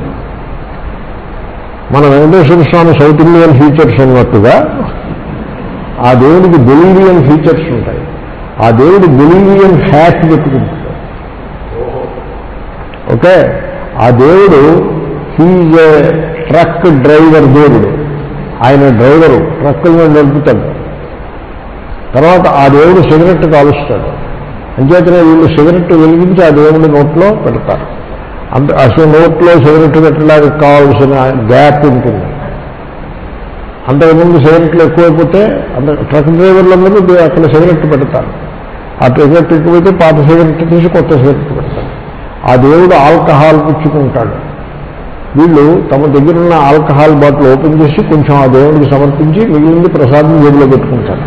మన Venkateswara Swami South Indian features ఉన్నట్టుగా ఆ దేవుడికి బొలీవియన్ ఫీచర్స్ ఉంటాయి ఆ దేవుడు బొలీవియన్ హ్యాట్ పెట్టుకుంటాడు ఓకే ఆ దేవుడు హీజ్ ఏ ట్రక్ డ్రైవర్ దేవుడు ఆయన డ్రైవరు ట్రక్కులను నడుపుతాడు తర్వాత ఆ దేవుడు సిగరెట్ కాలుస్తాడు అంచేతనే వీళ్ళు సిగరెట్ వెలిగించి ఆ దేవుడి నోట్లో పెడతారు అంత అసలు నోట్లో సిగరెట్ పెట్టడానికి కావాల్సిన గ్యాప్ ఉంటుంది అంతకుముందు సిగరెట్లు ఎక్కువైపోతే అంత ట్రక్ డ్రైవర్లందరూ దే- అక్కడ సిగరెట్ పెడతారు ఆ సిగరెట్ ఎక్కువైతే పాత సిగరెట్ తీసి కొత్త సిగరెట్ పెడతారు ఆ దేవుడు ఆల్కహాల్ పుచ్చుకుంటాడు వీళ్ళు తమ దగ్గర ఉన్న ఆల్కహాల్ బాటిల్ ఓపెన్ చేసి కొంచెం ఆ దేవుడికి సమర్పించి మిగిలింది ప్రసాదం జేబులో పెట్టుకుంటారు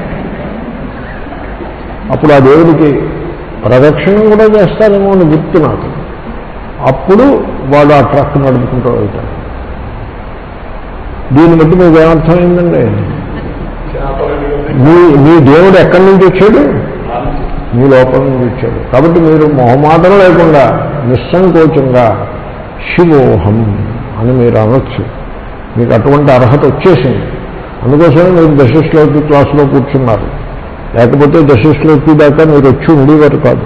అప్పుడు ఆ దేవుడికి ప్రదక్షిణ కూడా చేస్తారేమో అని గుర్తు నాకు అప్పుడు వాడు ఆ ట్రక్ నడుపుకుంటూ వెళ్తాడు దీన్ని బట్టి మీకు ఏమర్థమైందండి మీ మీ దేవుడు ఎక్కడి నుంచి వచ్చాడు మీ లోపల నుంచి వచ్చాడు కాబట్టి మీరు మొహమాటం లేకుండా నిస్సంకోచంగా శివోహం అని మీరు అనొచ్చు మీకు అటువంటి అర్హత వచ్చేసింది అందుకోసమే మీరు దశశ్లోకి క్లాసులో కూర్చున్నారు లేకపోతే దశశ్లోకి దాకా మీరు వచ్చి ఉండేవారు కాదు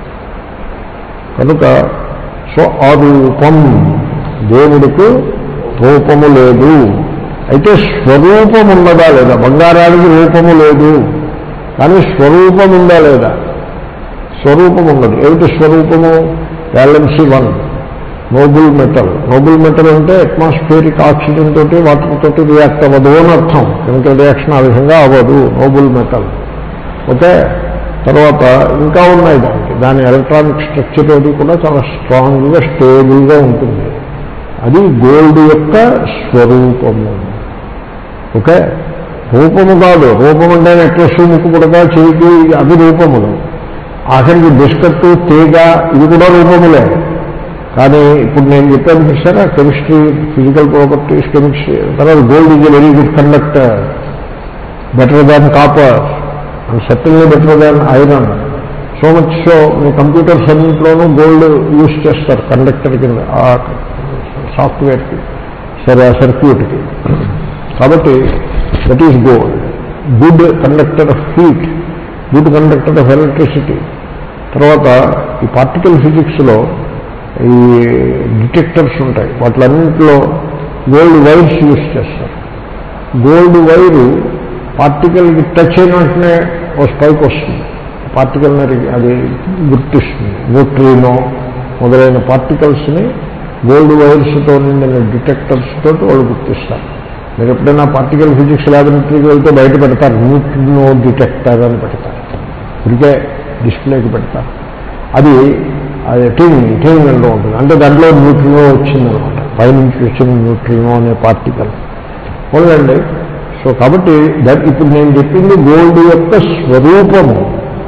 కనుక సో ఆ రూపం దేవుడికి రూపము లేదు అయితే స్వరూపం ఉన్నదా లేదా బంగారానికి రూపము లేదు కానీ స్వరూపం ఉందా లేదా స్వరూపం ఉన్నది ఏమిటి స్వరూపము valency one noble metal noble metal అంటే అట్మాస్ఫియరిక్ ఆక్సిజన్ తోటి వాటర్ తోటి రియాక్ట్ అవ్వదు అని అర్థం కెమికల్ రియాక్షన్ ఆ విధంగా అవ్వదు నోబుల్ మెటల్ ఓకే తర్వాత ఇంకా ఉన్నాయి దానికి దాని ఎలక్ట్రానిక్ స్ట్రక్చర్ అది కూడా చాలా స్ట్రాంగ్గా స్టేబుల్గా ఉంటుంది అది గోల్డ్ యొక్క స్వరూపము ఓకే రూపము కాదు రూపం అంటే నెక్లెస్ ముక్కు పుడక చేతి అవి రూపములు ఆఖరికి బిస్కట్ తీగ ఇది కూడా రూపములే కానీ ఇప్పుడు నేను చెప్పాను చూసారా కెమిస్ట్రీ ఫిజికల్ ప్రాపర్టీస్ కెమిస్ట్రీ తర్వాత gold is very good conductor better than copper and certainly better than iron so much so మీ కంప్యూటర్స్ అన్నింటిలోనూ గోల్డ్ యూజ్ చేస్తారు కండక్టర్ కింద ఆ సాఫ్ట్వేర్కి సరే ఆ సర్క్యూట్కి కాబట్టి that is gold good conductor of heat good conductor of electricity తర్వాత ఈ పార్టికల్ ఫిజిక్స్లో ఈ డిటెక్టర్స్ ఉంటాయి వాటిలన్నింటిలో గోల్డ్ వైర్స్ యూజ్ చేస్తారు గోల్డ్ వైరు పార్టికల్కి టచ్ అయిన వెంటనే ఓ స్పైక్ వస్తుంది పార్టికల్ అది గుర్తిస్తుంది న్యూట్రీనో మొదలైన పార్టికల్స్ని గోల్డ్ వైర్స్తో నిండిన డిటెక్టర్స్ తోటి వాళ్ళు గుర్తిస్తారు మీరు ఎప్పుడైనా పార్టికల్ ఫిజిక్స్ ల్యాబొరేటరీకి వెళ్తే బయట పెడతారు న్యూట్రినో డిటెక్టర్ అని పెడతారు ఇదికే డిస్ప్లేకి పెడతారు అది అది టీమ్ టీమ్ అంటూ ఉంటుంది అంటే దాంట్లో న్యూట్రినో వచ్చిందనమాట పైనుంచి వచ్చిన న్యూట్రినో అనే పార్టికల్ పోలండి సో కాబట్టి దట్ ఇప్పుడు నేను చెప్పింది గోల్డ్ యొక్క స్వరూపము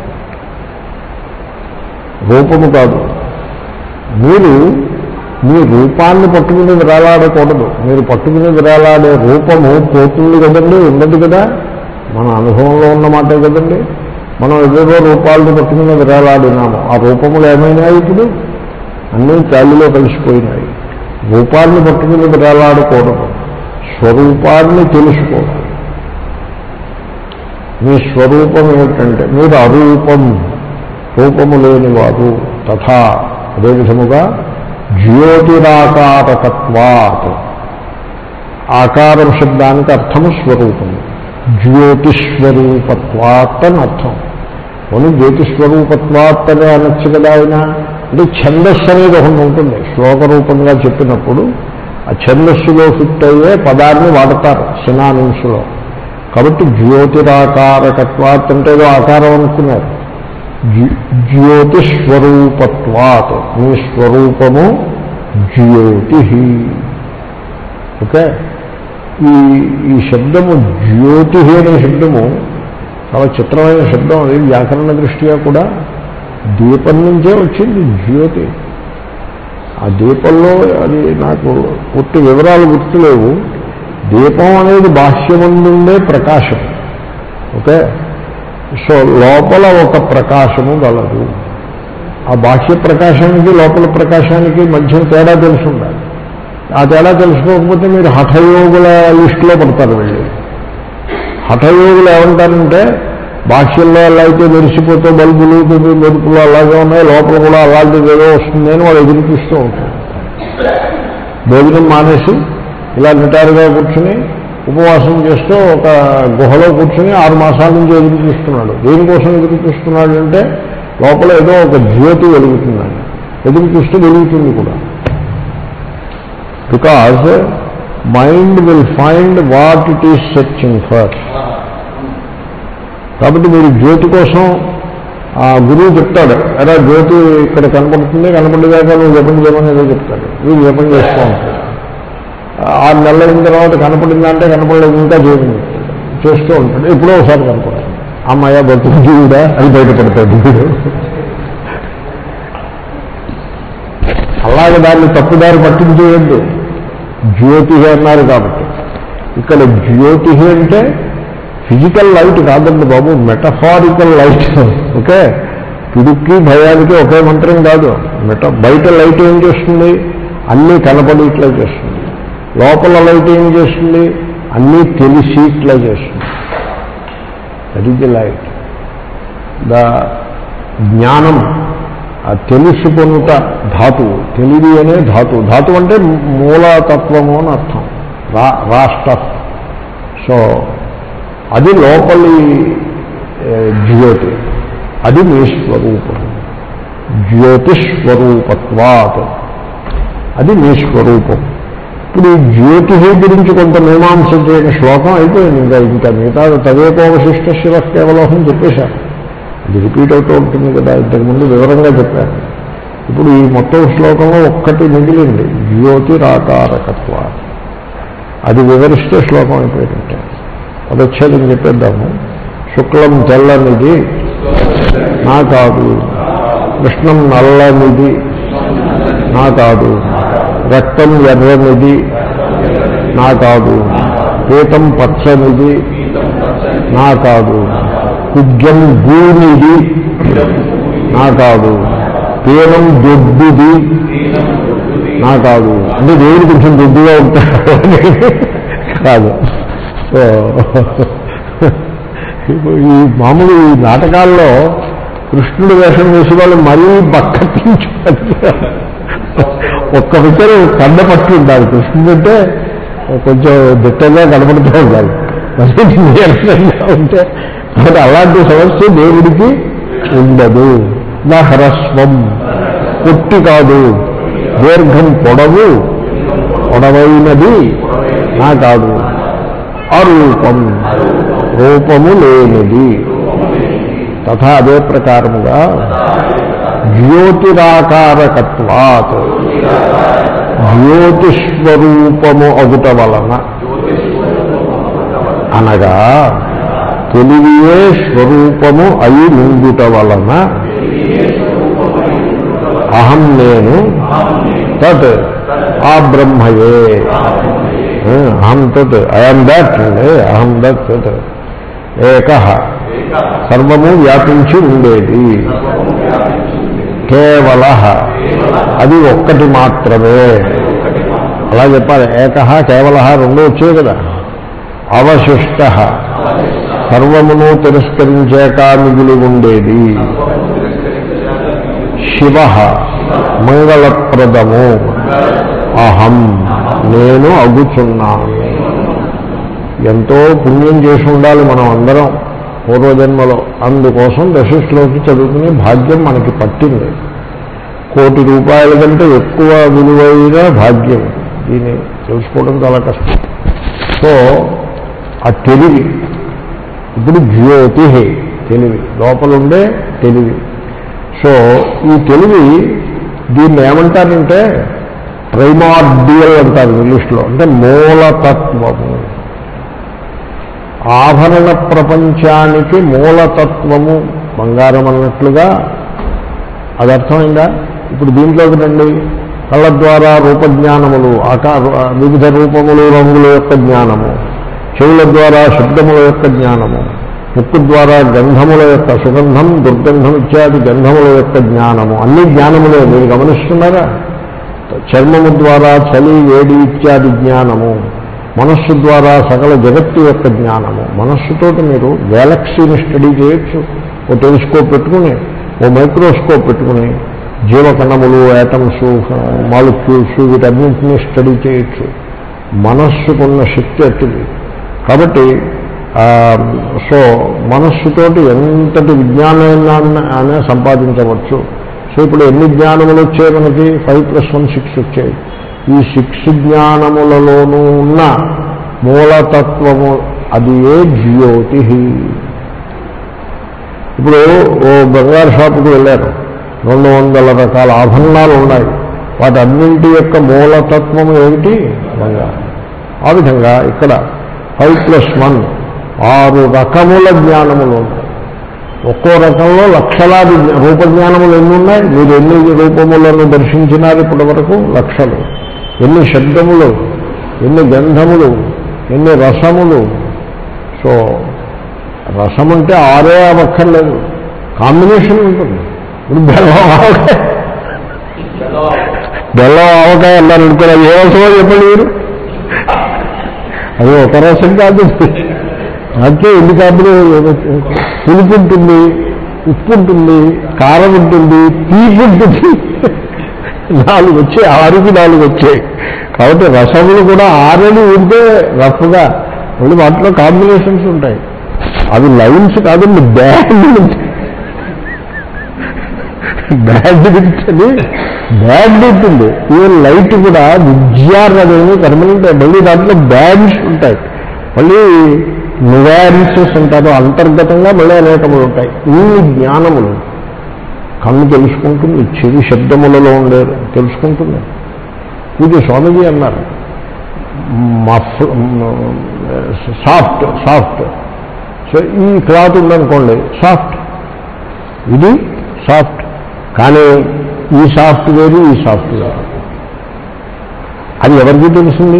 రూపము కాదు మీరు మీ రూపాన్ని పట్టుకుని విరాలాడకూడదు మీరు పట్టుకుని విరాలాడే రూపము పోతుంది కదండి ఉండదు కదా మన అనుభవంలో ఉన్న మాటే కదండి మనం ఏదేదో రూపాలను పట్టుకుని విరాలాడినాము ఆ రూపములు ఏమైనాయి ఇప్పుడు అన్నీ గాలిలో కలిసిపోయినాయి రూపాన్ని పట్టుకుని విరాలాడకూడదు స్వరూపాన్ని తెలుసుకోవాలి మీ స్వరూపం ఏమిటంటే మీరు అరూపం రూపము లేనివారు తథా అదే విధముగా జ్యోతిరాకారకత్వాత్ ఆకారం శబ్దానికి అర్థము స్వరూపము జ్యోతిస్వరూపత్వాత్ అని అర్థం కొన్ని జ్యోతిస్వరూపత్వాత్ అనే అనొచ్చు కదా ఆయన అంటే ఛందస్సు అనేది ఒకటి ఉంటుంది శ్లోక రూపంగా చెప్పినప్పుడు ఆ ఛందస్సులో ఫిట్ అయ్యే పదాన్ని వాడతారు సినానిమ్స్లో కాబట్టి జ్యోతిరాకారకత్వాత్ అంటే ఏదో ఆకారం అనుకున్నారు జ్యోతిస్వరూపత్వాత్ మీ స్వరూపము జ్యోతి ఓకే ఈ ఈ శబ్దము జ్యోతి అనే శబ్దము చాలా చిత్రమైన శబ్దం అది వ్యాకరణ దృష్ట్యా కూడా దీపం నుంచే వచ్చింది జ్యోతి ఆ దీపంలో అది నాకు పూర్తి వివరాలు గుర్తులేవు దీపం అనేది బాహ్యమందుండే ప్రకాశం ఓకే సో లోపల ఒక ప్రకాశము గలదు ఆ బాహ్య ప్రకాశానికి లోపల ప్రకాశానికి మధ్య తేడా తెలిసి ఉండాలి ఆ తేడా తెలుసుకోకపోతే మీరు హఠయోగుల లిస్టులో పడతారు వెళ్ళి హఠయోగులు ఏమంటారంటే బాహ్యంలో ఎలా అయితే మెరిసిపోతే బల్బులు మెరుపులు అలాగే ఉన్నాయి లోపల కూడా అలాంటిది ఏదో వస్తుంది అని వాళ్ళు ఎదురుపిస్తూ ఉంటారు భోజనం మానేసి ఇలా నిటారుగా కూర్చుని ఉపవాసం చేస్తూ ఒక గుహలో కూర్చుని ఆరు మాసాల నుంచి ఎదురు చూస్తున్నాడు దేనికోసం ఎదురు చూస్తున్నాడు అంటే లోపల ఏదో ఒక జ్యోతి వెలుగుతున్నాడు ఎదురు చూస్తూ వెలుగుతుంది కూడా because mind will find what it is searching for కాబట్టి మీరు జ్యోతి కోసం ఆ గురువు చెప్తాడు అలా జ్యోతి ఇక్కడ కనపడుతుంది కనపడేదాకా నువ్వు జపం చేయమని ఏదో చెప్తాడు నువ్వు జపం చేస్తూ ఉంటాడు ఆరు నెలల అయిన తర్వాత కనపడిందంటే కనపడలేదు ఇంకా చేయడం చేస్తూ ఉంటాడు ఎప్పుడో ఒకసారి కనపడదు అమ్మాయ బతుకు జీవుడా అది బయటపడతాడు వీడు అలాగే దాన్ని తప్పుదారి పట్టించేయద్దు జ్యోతి అన్నారు కాబట్టి ఇక్కడ జ్యోతి అంటే ఫిజికల్ లైట్ కాదండి బాబు మెటఫారికల్ లైట్ ఓకే పిడుక్కి భయానికి ఒకే మంత్రం కాదు మెట బయట లైట్ ఏం చేస్తుంది అన్నీ కనపడి ఇట్లా చేస్తుంది లోపల లైట్ ఏం చేస్తుంది అన్నీ తెలిసి ఇట్లా చేస్తుంది that is the light the జ్ఞానం ఆ తెలుసుకొనుట ధాతువు తెలివి అనే ధాతువు ధాతువు అంటే మూలతత్వము అని అర్థం రా రాష్ట్ర సో అది లోపలి ఏ, జ్యోతి అది మీ స్వరూపం జ్యోతిస్వరూపత్వాత్ అది మీ స్వరూపం ఇప్పుడు ఈ జ్యోతి గురించి కొంత మీమాంస చేయని శ్లోకం అయిపోయింది ఇంకా ఇంకా మిగతా తదేకోవశిష్ట శివ కేవలం చెప్పేశారు ఇది రిపీట్ అవుతూ ఉంటుంది కదా ఇంతకుముందు వివరంగా చెప్పాను ఇప్పుడు ఈ మొత్తం శ్లోకంలో ఒక్కటి మిగిలింది జ్యోతిరాకారకత్వ అది వివరిస్తే శ్లోకం అయిపోయిందంటే పదచ్ఛేదం చెప్పేద్దాము శుక్లం తెల్లనిది నా కాదు కృష్ణం నల్లనిది నా కాదు రక్తం ఎర్రనిది నా కాదు పీతం పచ్చనిది నా కాదు కుడ్యం భూమిది నా కాదు పీనం దొడ్డుది నా కాదు అంటే దేవుడు కొంచెం దొడ్డుగా ఉంటాడు కాదు సో ఇప్పుడు ఈ మామూలు ఈ నాటకాల్లో కృష్ణుడు వేషం వేసే వాళ్ళు మరీ బక్కటించారు ఒక్క విషయం కండ పట్టి ఉండాలి కృష్ణుడు అంటే కొంచెం దిట్టంగా కనపడుతూ ఉండాలి మరి నీరసంగా ఉంటే మరి అలాంటి సమస్య దేవుడికి ఉండదు నా హ్రస్వం పొట్టి కాదు దీర్ఘం పొడవు పొడవైనది నా కాదు అరూపం రూపము లేనిది తథా అదే ప్రకారముగా జ్యోతిరాకారకత్వాత్ జ్యోతిస్వరూపము అగుట వలన అనగా తెలివియే స్వరూపము అయి నిండుట వలన అహం నేను తత్ ఆ బ్రహ్మయే అహం తత్ ఐఎమ్ దట్ అండి అహం దట్ తత్ ఏక సర్వము వ్యాపించి ఉండేది కేవల అది ఒక్కటి మాత్రమే అలా చెప్పాలి ఏక కేవల రెండు వచ్చాయి కదా అవశిష్ట సర్వమును తిరస్కరించాక మిగిలి ఉండేది శివ మంగళప్రదము అహం నేను అగుచున్నాను ఎంతో పుణ్యం చేసి ఉండాలి మనం అందరం పూర్వజన్మలో అందుకోసం దశశ్లోకి చదువుకునే భాగ్యం మనకి పట్టింది కోటి రూపాయల కంటే ఎక్కువ విలువైన భాగ్యం దీన్ని తెలుసుకోవడం చాలా కష్టం సో ఆ తెలివి ఇప్పుడు జ్యోతి తెలివి లోపలుండే తెలివి సో ఈ తెలివి దీన్ని ఏమంటారంటే ప్రైమార్డియల్ అంటారు ఇంగ్లీష్లో అంటే మూలతత్వము ఆభరణ ప్రపంచానికి మూలతత్వము బంగారం అన్నట్లుగా అది అర్థమైందా ఇప్పుడు దీంట్లోకి రండి కళ్ళ ద్వారా రూపజ్ఞానములు ఆకార వివిధ రూపములు రంగుల యొక్క జ్ఞానము చెవుల ద్వారా శబ్దముల యొక్క జ్ఞానము ముక్కు ద్వారా గంధముల యొక్క సుగంధం దుర్గంధం ఇత్యాది గంధముల యొక్క జ్ఞానము అన్ని జ్ఞానములే మీరు గమనిస్తున్నారా చర్మము ద్వారా చలి వేడి ఇత్యాది జ్ఞానము మనస్సు ద్వారా సకల జగత్తు యొక్క జ్ఞానము మనస్సుతోటి మీరు గ్యాలక్సీని స్టడీ చేయొచ్చు ఓ టెలిస్కోప్ పెట్టుకుని ఓ మైక్రోస్కోప్ పెట్టుకుని జీవకణములు యాటమ్స్ మాలిక్యూల్స్ వీటన్నింటినీ స్టడీ చేయొచ్చు మనస్సుకున్న శక్తి అట్టిది కాబట్టి ఆ, సో మనస్సుతోటి ఎంతటి విజ్ఞానాన్ని అనే సంపాదించవచ్చు సో ఇప్పుడు ఎన్ని జ్ఞానములు వచ్చాయి మనకి ఫైవ్ ప్లస్ వన్ సిక్స్ వచ్చాయి ఈ సిక్స్ జ్ఞానములలోనూ ఉన్న మూలతత్వము అది ఏ జ్యోతి ఇప్పుడు ఓ బంగారు షాపుకి వెళ్ళారు రెండు వందల రకాల ఆభరణాలు ఉన్నాయి వాటన్నింటి యొక్క మూలతత్వము ఏమిటి బంగారం ఆ విధంగా ఇక్కడ ఫైవ్ ప్లస్ వన్ ఆరు రకముల జ్ఞానములు ఉన్నాయి ఒక్కో రకంలో లక్షలాది జ్ఞా- రూపజ్ఞానములు ఎన్ని ఉన్నాయి మీరు ఎన్ని రూపములను దర్శించినారు ఇప్పటి వరకు లక్షలు ఎన్ని శబ్దములు ఎన్ని గంధములు ఎన్ని రసములు సో రసం అంటే ఆరే అవ్వక్కర్లేదు కాంబినేషన్ ఉంటుంది ఇప్పుడు బెల్లం ఆవకాయ బెల్లం ఆవకాయ అన్నారు అనుకోరు అది ఏ రసమో చెప్పండి మీరు అది ఒక రసం కాదు అంటే ఎన్ని కాపులు పులుపు ఉంటుంది ఉప్పు ఉంటుంది కారం ఉంటుంది తీపి ఉంటుంది నాలుగు వచ్చాయి ఆరుకి నాలుగు వచ్చాయి కాబట్టి రసములు కూడా ఆరని ఉంటే రఫ్గా మళ్ళీ వాటిలో కాంబినేషన్స్ ఉంటాయి అవి లైన్స్ కాదండి బ్యాండ్ బ్యాండ్ గురించి బ్యాండ్ ఉంటుంది ఈవెన్ లైట్ కూడా విద్యార్ అనేది పర్మనెంట్ మళ్ళీ దాంట్లో బ్యాండ్స్ ఉంటాయి మళ్ళీ నివారిసెస్ అంటారు అంతర్గతంగా మళ్ళీ అనేకములు ఉంటాయి ఇన్ని జ్ఞానములు కన్ను తెలుసుకుంటుంది చెవి శబ్దములలో ఉండే తెలుసుకుంటుంది పూజ స్వామీజీ అన్నారు మఫ్ సాఫ్ట్ సాఫ్ట్ సో ఈ క్లాత్ ఉందనుకోండి సాఫ్ట్ ఇది సాఫ్ట్ కానీ ఈ సాఫ్ట్ వేరు ఈ సాఫ్ట్ వేరు అది ఎవరికి తెలిసింది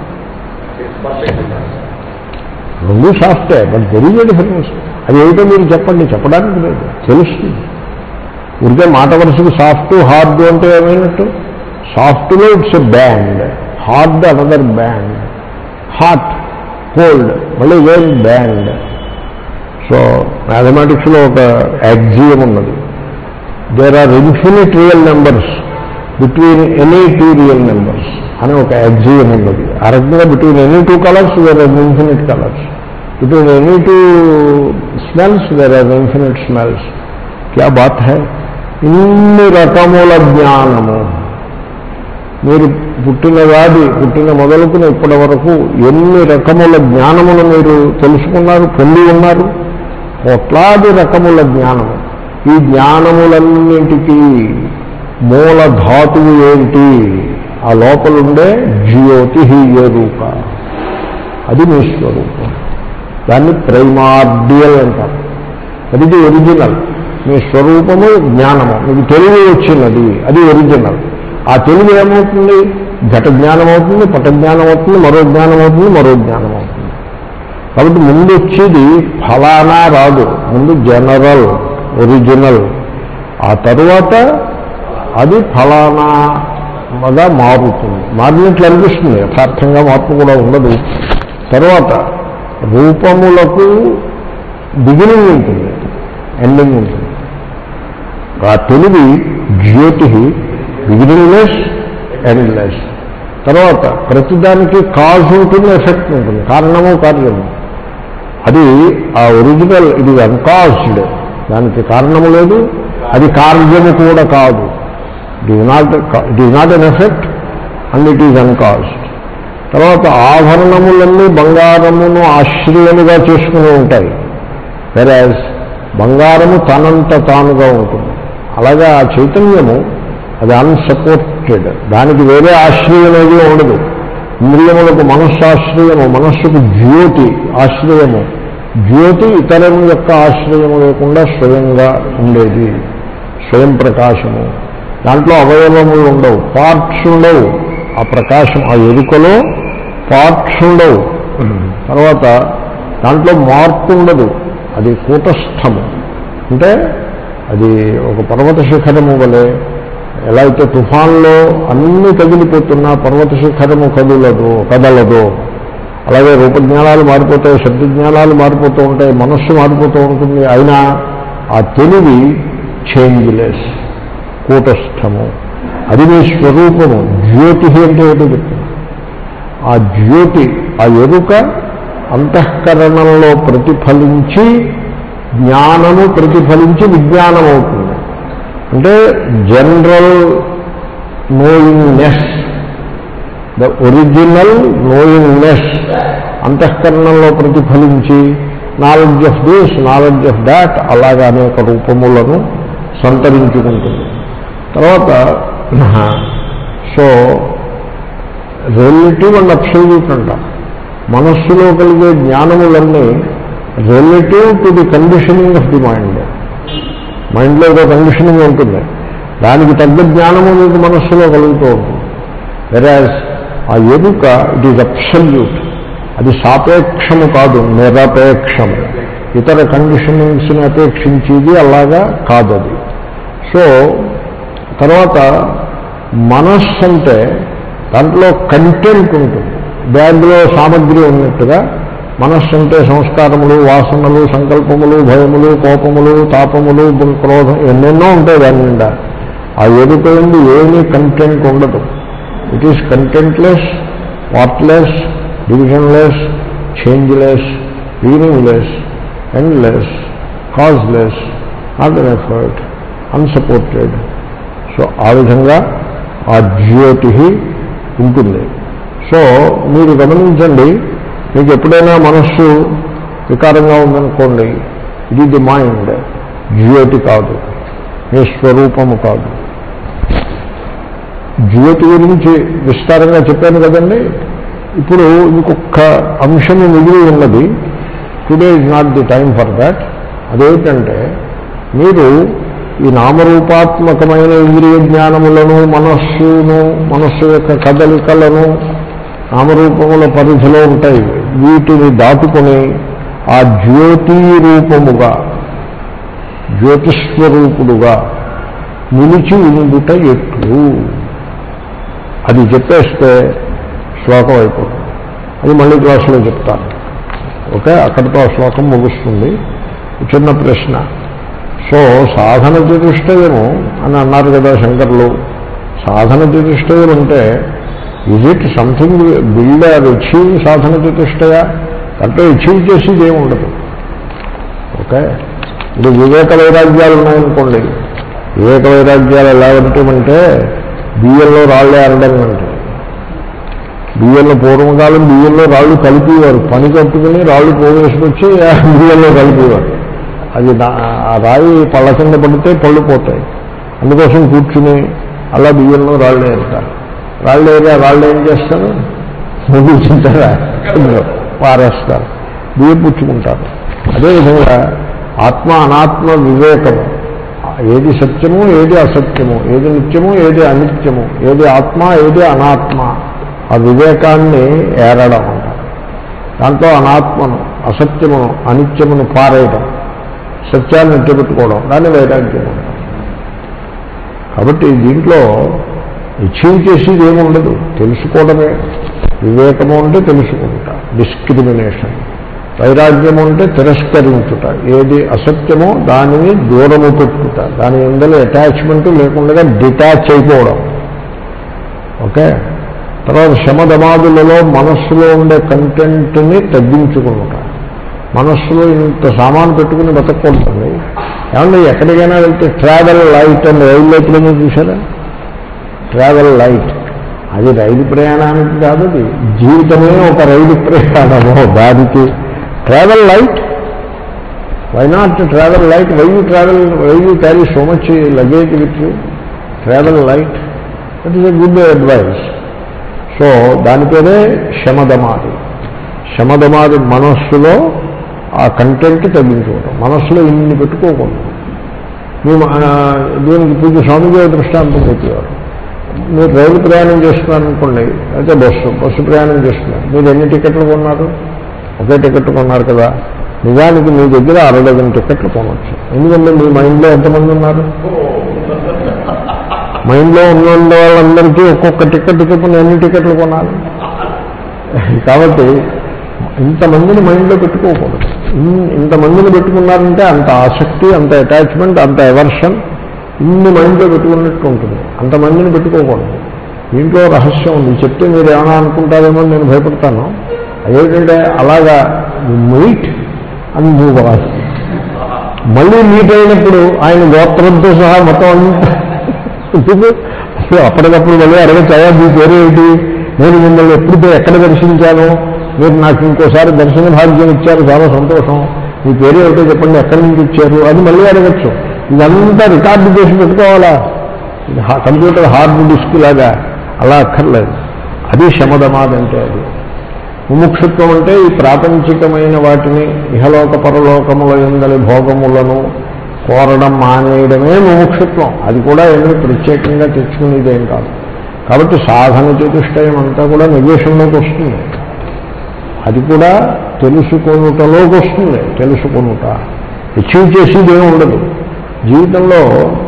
రెండు సాఫ్టే బట్ తెలియజే డిఫరెన్స్ అది ఏమిటో మీరు చెప్పండి చెప్పడానికి లేదు తెలుస్తుంది ఊరికే మాట వరుసకు సాఫ్ట్ హార్డ్ అంటే ఏమైనట్టు సాఫ్ట్లో it's a band hard another band hot cold మళ్ళీ ఏం బ్యాండ్ సో మ్యాథమెటిక్స్లో ఒక యాక్సియం ఉన్నది there are infinite real numbers between any two real numbers అని ఒక యాక్సియం ఉన్నది ఆ రకంగా between any two colours there are infinite colours between any two smells there are infinite smells క్యా బాత్ హై ఇన్ని రకముల జ్ఞానము మీరు పుట్టిన వ్యాధి పుట్టిన మొదలుకుని ఇప్పటి వరకు ఎన్ని రకముల జ్ఞానములు మీరు తెలుసుకున్నారు పొంది ఉన్నారు కోట్లాది రకముల జ్ఞానము ఈ జ్ఞానములన్నింటికీ మూల ధాతువు ఏంటి ఆ లోపలుండే జ్యోతి ఎరుక అది మీ స్వరూపం దాన్ని ప్రైమార్డియల్ అంటారు అది ఇది ఒరిజినల్ మీ స్వరూపము జ్ఞానము మీకు తెలివి వచ్చినది అది ఒరిజినల్ ఆ తెలివి ఏమవుతుంది ఘట జ్ఞానం అవుతుంది పట జ్ఞానం అవుతుంది మరో జ్ఞానం అవుతుంది మరో జ్ఞానం అవుతుంది కాబట్టి ముందు వచ్చేది ఫలానా రాదు ముందు జనరల్ ఒరిజినల్ ఆ తరువాత అది ఫలానాగా మారుతుంది మారినట్లు అనిపిస్తుంది యథార్థంగా మార్పు కూడా ఉండదు తర్వాత రూపములకు బిగినింగ్ ఉంటుంది ఎండింగ్ ఉంటుంది ఆ తెలివి జ్యోతి బిగినింగ్ లెస్ ఎండ్ లెస్ తర్వాత ప్రతిదానికి కాజ్ ఉంటుంది ఎఫెక్ట్ ఉంటుంది కారణము కార్యము అది ఆ ఒరిజినల్ ఇది అన్కాజ్డ్ దానికి కారణము లేదు అది కార్యము కూడా కాదు it is not it is not an effect and it is uncaused తర్వాత ఆభరణములన్నీ బంగారమును ఆశ్రయముగా చేసుకుని ఉంటాయి వెరాజ్ బంగారము తనంత తానుగా ఉంటుంది అలాగే ఆ చైతన్యము అది అన్సపోర్టెడ్ దానికి వేరే ఆశ్రయం ఏది ఉండదు ఇంద్రియములకు మనస్సు ఆశ్రయము మనస్సుకు జ్యోతి ఆశ్రయము జ్యోతి ఇతరం యొక్క ఆశ్రయము లేకుండా స్వయంగా ఉండేది స్వయం ప్రకాశము దాంట్లో అవయవములు ఉండవు పార్ట్స్ ఉండవు ఆ ప్రకాశం ఆ ఎరుకలో పార్ట్స్ ఉండవు తర్వాత దాంట్లో మార్పు ఉండదు అది కూటస్థము అంటే అది ఒక పర్వత శిఖరము వలె ఎలా అయితే తుఫాన్లో అన్ని కదిలిపోతున్నా పర్వత శిఖరము కదులదు కదలదు అలాగే రూపజ్ఞానాలు మారిపోతాయి శబ్దజ్ఞానాలు మారిపోతూ ఉంటాయి మనస్సు మారిపోతూ ఉంటుంది అయినా ఆ తెలివి చేంజ్లెస్ కూటస్థము అది మీ స్వరూపము జ్యోతి అంటే ఏంటో చెప్తుంది ఆ జ్యోతి ఆ ఎరుక అంతఃకరణంలో ప్రతిఫలించి జ్ఞానము ప్రతిఫలించి విజ్ఞానం అవుతుంది అంటే general knowingness the original knowingness అంతఃకరణంలో ప్రతిఫలించి knowledge of this knowledge of that అలాగా అనేక రూపములను సంతరించుకుంటుంది తర్వాత సో రిలేటివ్ అండ్ అబ్సల్యూట్ అంట మనస్సులో కలిగే జ్ఞానములన్నీ relative to the conditioning of the mind మైండ్లో ఏదో కండిషనింగ్ ఉంటుంది దానికి తగ్గ జ్ఞానము మీకు మనస్సులో కలుగుతూ ఉంటుంది వెరాజ్ ఆ ఎరుక ఇట్ ఈజ్ అబ్సల్యూట్ అది సాపేక్షము కాదు నిరపేక్షము ఇతర కండిషనింగ్స్ని అపేక్షించేది అలాగా కాదు అది సో తర్వాత మనస్సు అంటే దాంట్లో కంటెంట్ ఉంటుంది బ్యాగ్లో సామగ్రి ఉన్నట్టుగా మనస్సు అంటే సంస్కారములు వాసనలు సంకల్పములు భయములు కోపములు తాపములు క్రోధం ఎన్నెన్నో ఉంటాయి దాని నిండా ఆ ఎదుటైంది ఏమీ కంటెంట్ ఉండదు it is contentless partless divisionless changeless meaningless endless causeless not an effort unsupported so ఆ విధంగా ఆ జ్యోతి ఉంటుంది సో మీరు గమనించండి మీకు ఎప్పుడైనా మనస్సు వికారంగా ఉందనుకోండి ఇది ది మైండ్ జ్యోతి కాదు మీ స్వరూపము కాదు జ్యోతి గురించి విస్తారంగా చెప్పాను కదండి ఇప్పుడు ఇంకొక అంశము మిగిలి ఉన్నది today is not the time for that అదేంటంటే మీరు ఈ నామరూపాత్మకమైన ఇంద్రియ జ్ఞానములను మనస్సును మనస్సు యొక్క కదలికలను నామరూపముల పరిధిలో ఉంటాయి వీటిని దాటుకొని ఆ జ్యోతి రూపముగా జ్యోతిస్వరూపుడుగా నిలిచి ఉండుట ఎట్లు అది చెప్పేస్తే శ్లోకం అయిపోతుంది అది మళ్ళీ క్లాసులో చెప్తాను ఓకే అక్కడితో ఆ శ్లోకం ముగుస్తుంది చిన్న ప్రశ్న సో సాధన చతుష్టయము అని అన్నారు కదా శంకర్లు సాధన చతుష్టయం అంటే is it something build or achieve సాధన చతుష్టయ అంటే అచీవ్ చేసేది ఏమి ఉండదు ఓకే ఇప్పుడు వివేక వైరాగ్యాలు ఉన్నాయనుకోండి వివేక వైరాగ్యాలు ఎలా ఉంటామంటే బియ్యంలో రాళ్ళే అరడం అంటే బియ్యంలో పూర్వకాలం బియ్యంలో రాళ్ళు కలిపేవారు పని కట్టుకుని రాళ్ళు పోగేసుకొచ్చి ఆ బియ్యంలో కలిపేవారు అది దా- ఆ రాయి పళ్ళ కింద పడితే పళ్ళు పోతాయి అందుకోసం కూర్చుని అలా బియ్యంలో రాళ్ళు వేస్తారు రాళ్ళు ఏరియా రాళ్ళు ఏం చేస్తారు ముగించుంటారా పారేస్తారు బియ్యం పుచ్చుకుంటారు అదేవిధంగా ఆత్మ అనాత్మ వివేకము ఏది సత్యము ఏది అసత్యము ఏది నిత్యము ఏది అనిత్యము ఏది ఆత్మ ఏది అనాత్మ ఆ వివేకాన్ని ఏరడం అంటారు దాంట్లో అనాత్మను అసత్యమును అనిత్యమును పారేయడం సత్యాన్ని ఎట్టబెట్టుకోవడం దాన్ని వైరాగ్యం అంటారు కాబట్టి దీంట్లో అచీవ్ చేసేది ఏమి ఉండదు తెలుసుకోవడమే వివేకము అంటే తెలుసుకుంటా డిస్క్రిమినేషన్ వైరాగ్యము అంటే తిరస్కరించుట ఏది అసత్యమో దానిని దూరము పెట్టుట దాని ఎందులో అటాచ్మెంట్ లేకుండా డిటాచ్ అయిపోవడం ఓకే తర్వాత శమదమాదులలో మనస్సులో ఉండే కంటెంట్ని తగ్గించుకుంట మనస్సులో ఇంత సామాను పెట్టుకుని బతకూడదండి ఏమంటే ఎక్కడికైనా వెళ్తే ట్రావెల్ లైట్ అని రైల్లో ఎప్పుడైనా చూసారా ట్రావెల్ లైట్ అది రైలు ప్రయాణానికి కాదు అది జీవితమే ఒక రైలు ప్రయాణము దానికి travel light why not travel light why you travel why you carry so much luggage with you travel light that is a good advice so దాని పేరే శమదమాది శమదమాది మనస్సులో ఆ కంటెంట్ తగ్గించుకోవటం మనస్సులో ఇన్ని పెట్టుకోకూడదు మేము ఆ, దీనికి పూజ స్వామిజీ దృష్టాంతం పెట్టేవారు మీరు రైలు ప్రయాణం చేస్తున్నారనుకోండి అయితే బస్సు బస్సు ప్రయాణం చేస్తున్నారు మీరు ఎన్ని టికెట్లు కొన్నారు ఒకే టికెట్ కొన్నారు కదా నిజానికి మీ దగ్గర అర డజన్ టికెట్లు కొనవచ్చు ఎందుకంటే మీ మైండ్లో ఎంతమంది ఉన్నారు మైండ్లో ఉన్న వాళ్ళందరికీ ఒక్కొక్క టికెట్ చొప్పున ఎన్ని టికెట్లు కొనాలి కాబట్టి ఇంతమందిని మైండ్లో పెట్టుకోకూడదు ఇన్- ఇంతమందిని పెట్టుకున్నారంటే అంత ఆసక్తి అంత అటాచ్మెంట్ అంత ఎవర్షన్ ఇన్ని మైండ్లో పెట్టుకున్నట్టు ఉంటుంది అంతమందిని పెట్టుకోకూడదు దీంట్లో రహస్యం ఉంది చెప్తే మీరు ఏమైనా అనుకుంటారేమో అని నేను భయపడతాను అదేంటంటే అలాగా మీట్ అని మూవ్ అవ్వాలి మళ్ళీ మీట్ అయినప్పుడు ఆయన గోత్రంతో సహా మొత్తం అంతా ఎందుకు? అప్పటికప్పుడు మళ్ళీ అడగచ్చాయా మీ పేరు ఏంటి నేను మిమ్మల్ని ఎప్పుడు ఎక్కడ దర్శించాను మీరు నాకు ఇంకోసారి దర్శన భాగ్యం ఇచ్చారు చాలా సంతోషం మీ పేరు ఏమిటో చెప్పండి ఎక్కడి నుంచి ఇచ్చారు అది మళ్ళీ అడగచ్చు ఇదంతా రికార్డు చేసి పెట్టుకోవాలా ఇది హా- కంప్యూటర్ హార్డ్ డిస్క్ లాగా అలా అక్కర్లేదు అది శమదమాది అంటే అది ముముక్షుత్వం అంటే ఈ ప్రాపంచికమైన వాటిని ఇహలోక పరలోకముల ఎందలి భోగములను కోరడం మానేయడమే ముముక్షుత్వం అది కూడా ఏమీ ప్రత్యేకంగా తెచ్చుకునేదేం కాదు కాబట్టి సాధన చతుష్టయం అంతా కూడా నివేశంలోకి వస్తుంది అది కూడా తెలుసుకొనుటలోకి వస్తుంది తెలుసుకొనుట అచీవ్ చేసేది ఏమి ఉండదు జీవితంలో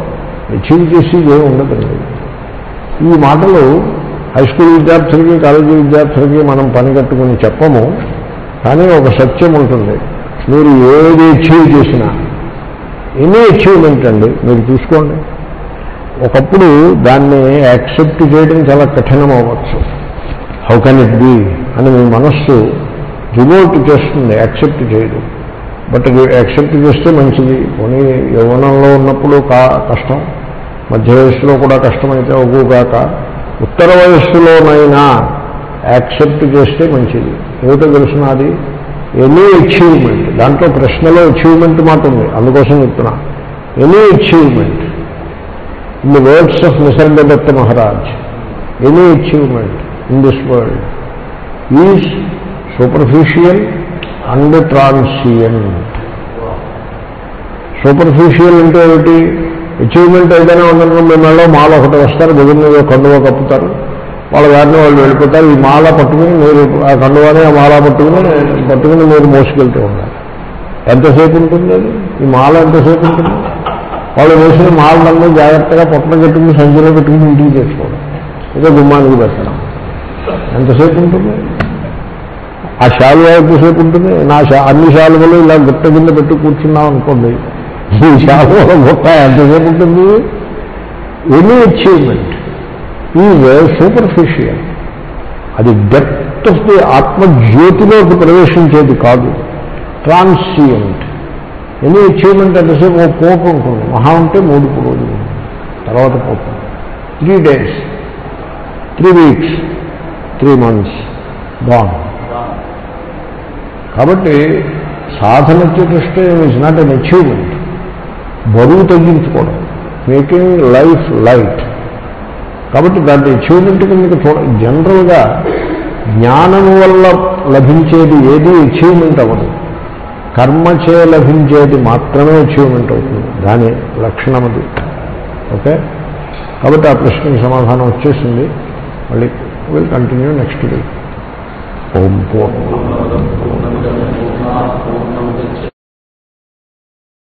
అచీవ్ చేసేది ఏమి ఉండదండి ఈ మాటలు హై స్కూల్ విద్యార్థులకి కాలేజీ విద్యార్థులకి మనం పని కట్టుకుని చెప్పము కానీ ఒక సత్యం ఉంటుంది మీరు ఏది అచీవ్ చేసినా ఎనీ అచీవ్మెంట్ అండి మీరు చూసుకోండి ఒకప్పుడు దాన్ని యాక్సెప్ట్ చేయడం చాలా కఠినం అవ్వచ్చు హౌ కెన్ ఇట్ బీ అని మీ మనస్సు రివోల్ట్ చేస్తుంది యాక్సెప్ట్ చేయదు బట్ యాక్సెప్ట్ చేస్తే మంచిది పోనీ యవ్వనంలో ఉన్నప్పుడు కా కష్టం మధ్య వయస్సులో కూడా కష్టమైతే ఒగ్గుగాక ఉత్తర వయస్సులోనైనా యాక్సెప్ట్ చేస్తే మంచిది ఏమిటో తెలుసిన అది ఎనీ అచీవ్మెంట్ దాంట్లో ప్రశ్నలో అచీవ్మెంట్ మాట ఉంది అందుకోసం చెప్తున్నా any achievement in the words of Nisargadatta Maharaj any achievement in this world is superficial and transient superficial అంటే ఏమిటి అచీవ్మెంట్ ఏదైనా ఉందనుకో మిమ్మల్ని మాల ఒకటి వస్తారు దగ్గర మీద కండువ కప్పుతారు వాళ్ళ దారిని వాళ్ళు వెళ్ళిపోతారు ఈ మాల పట్టుకుని మీరు ఆ కండువాని ఆ మాల పట్టుకుని పట్టుకుని మీరు మోసుకెళ్తూ ఉండాలి ఎంతసేపు ఉంటుంది అది ఈ మాల ఎంతసేపు ఉంటుంది వాళ్ళు వేసిన మాలన్నీ జాగ్రత్తగా పొట్టన కట్టుకుని సంచిలో పెట్టుకుని ఇంటికి తెచ్చుకోవడం ఏదో గుమ్మానికి పెట్టడం ఎంతసేపు ఉంటుంది ఆ శాలువ ఎంతసేపు ఉంటుంది నా శా అన్ని శాలువలు ఇలా గుట్ట కింద పెట్టి కూర్చున్నాం అనుకోండి ఈ శాలువలో గుట్ట ఎంతసేపు ఉంటుంది ఎనీ అచీవ్మెంట్ ఈజ్ సూపర్ఫిషియల్ అది డెప్త్ ఆఫ్ ది ఆత్మజ్యోతిలోకి ప్రవేశించేది కాదు ట్రాన్సియంట్ ఎనీ అచీవ్మెంట్ ఎంతసేపు ఓ పోటు ఉంటుంది మహా ఉంటే మూడు రోజులు తర్వాత పోతుంది three days three weeks three months బాగుంది కాబట్టి సాధన చేస్తే ఇస్ నాట్ అన్ అచీవ్మెంట్ బరువు తగ్గించుకోవడం మేకింగ్ లైఫ్ లైట్ కాబట్టి దాన్ని అచీవ్మెంట్ కిందకి చూడ జనరల్గా జ్ఞానము వల్ల లభించేది ఏది అచీవ్మెంట్ అవ్వదు కర్మచే లభించేది మాత్రమే అచీవ్మెంట్ అవుతుంది దాని లక్షణం అది ఓకే కాబట్టి ఆ ప్రశ్నకి సమాధానం వచ్చేసింది మళ్ళీ విల్ కంటిన్యూ నెక్స్ట్ వీక్ ఓం పూర్ణ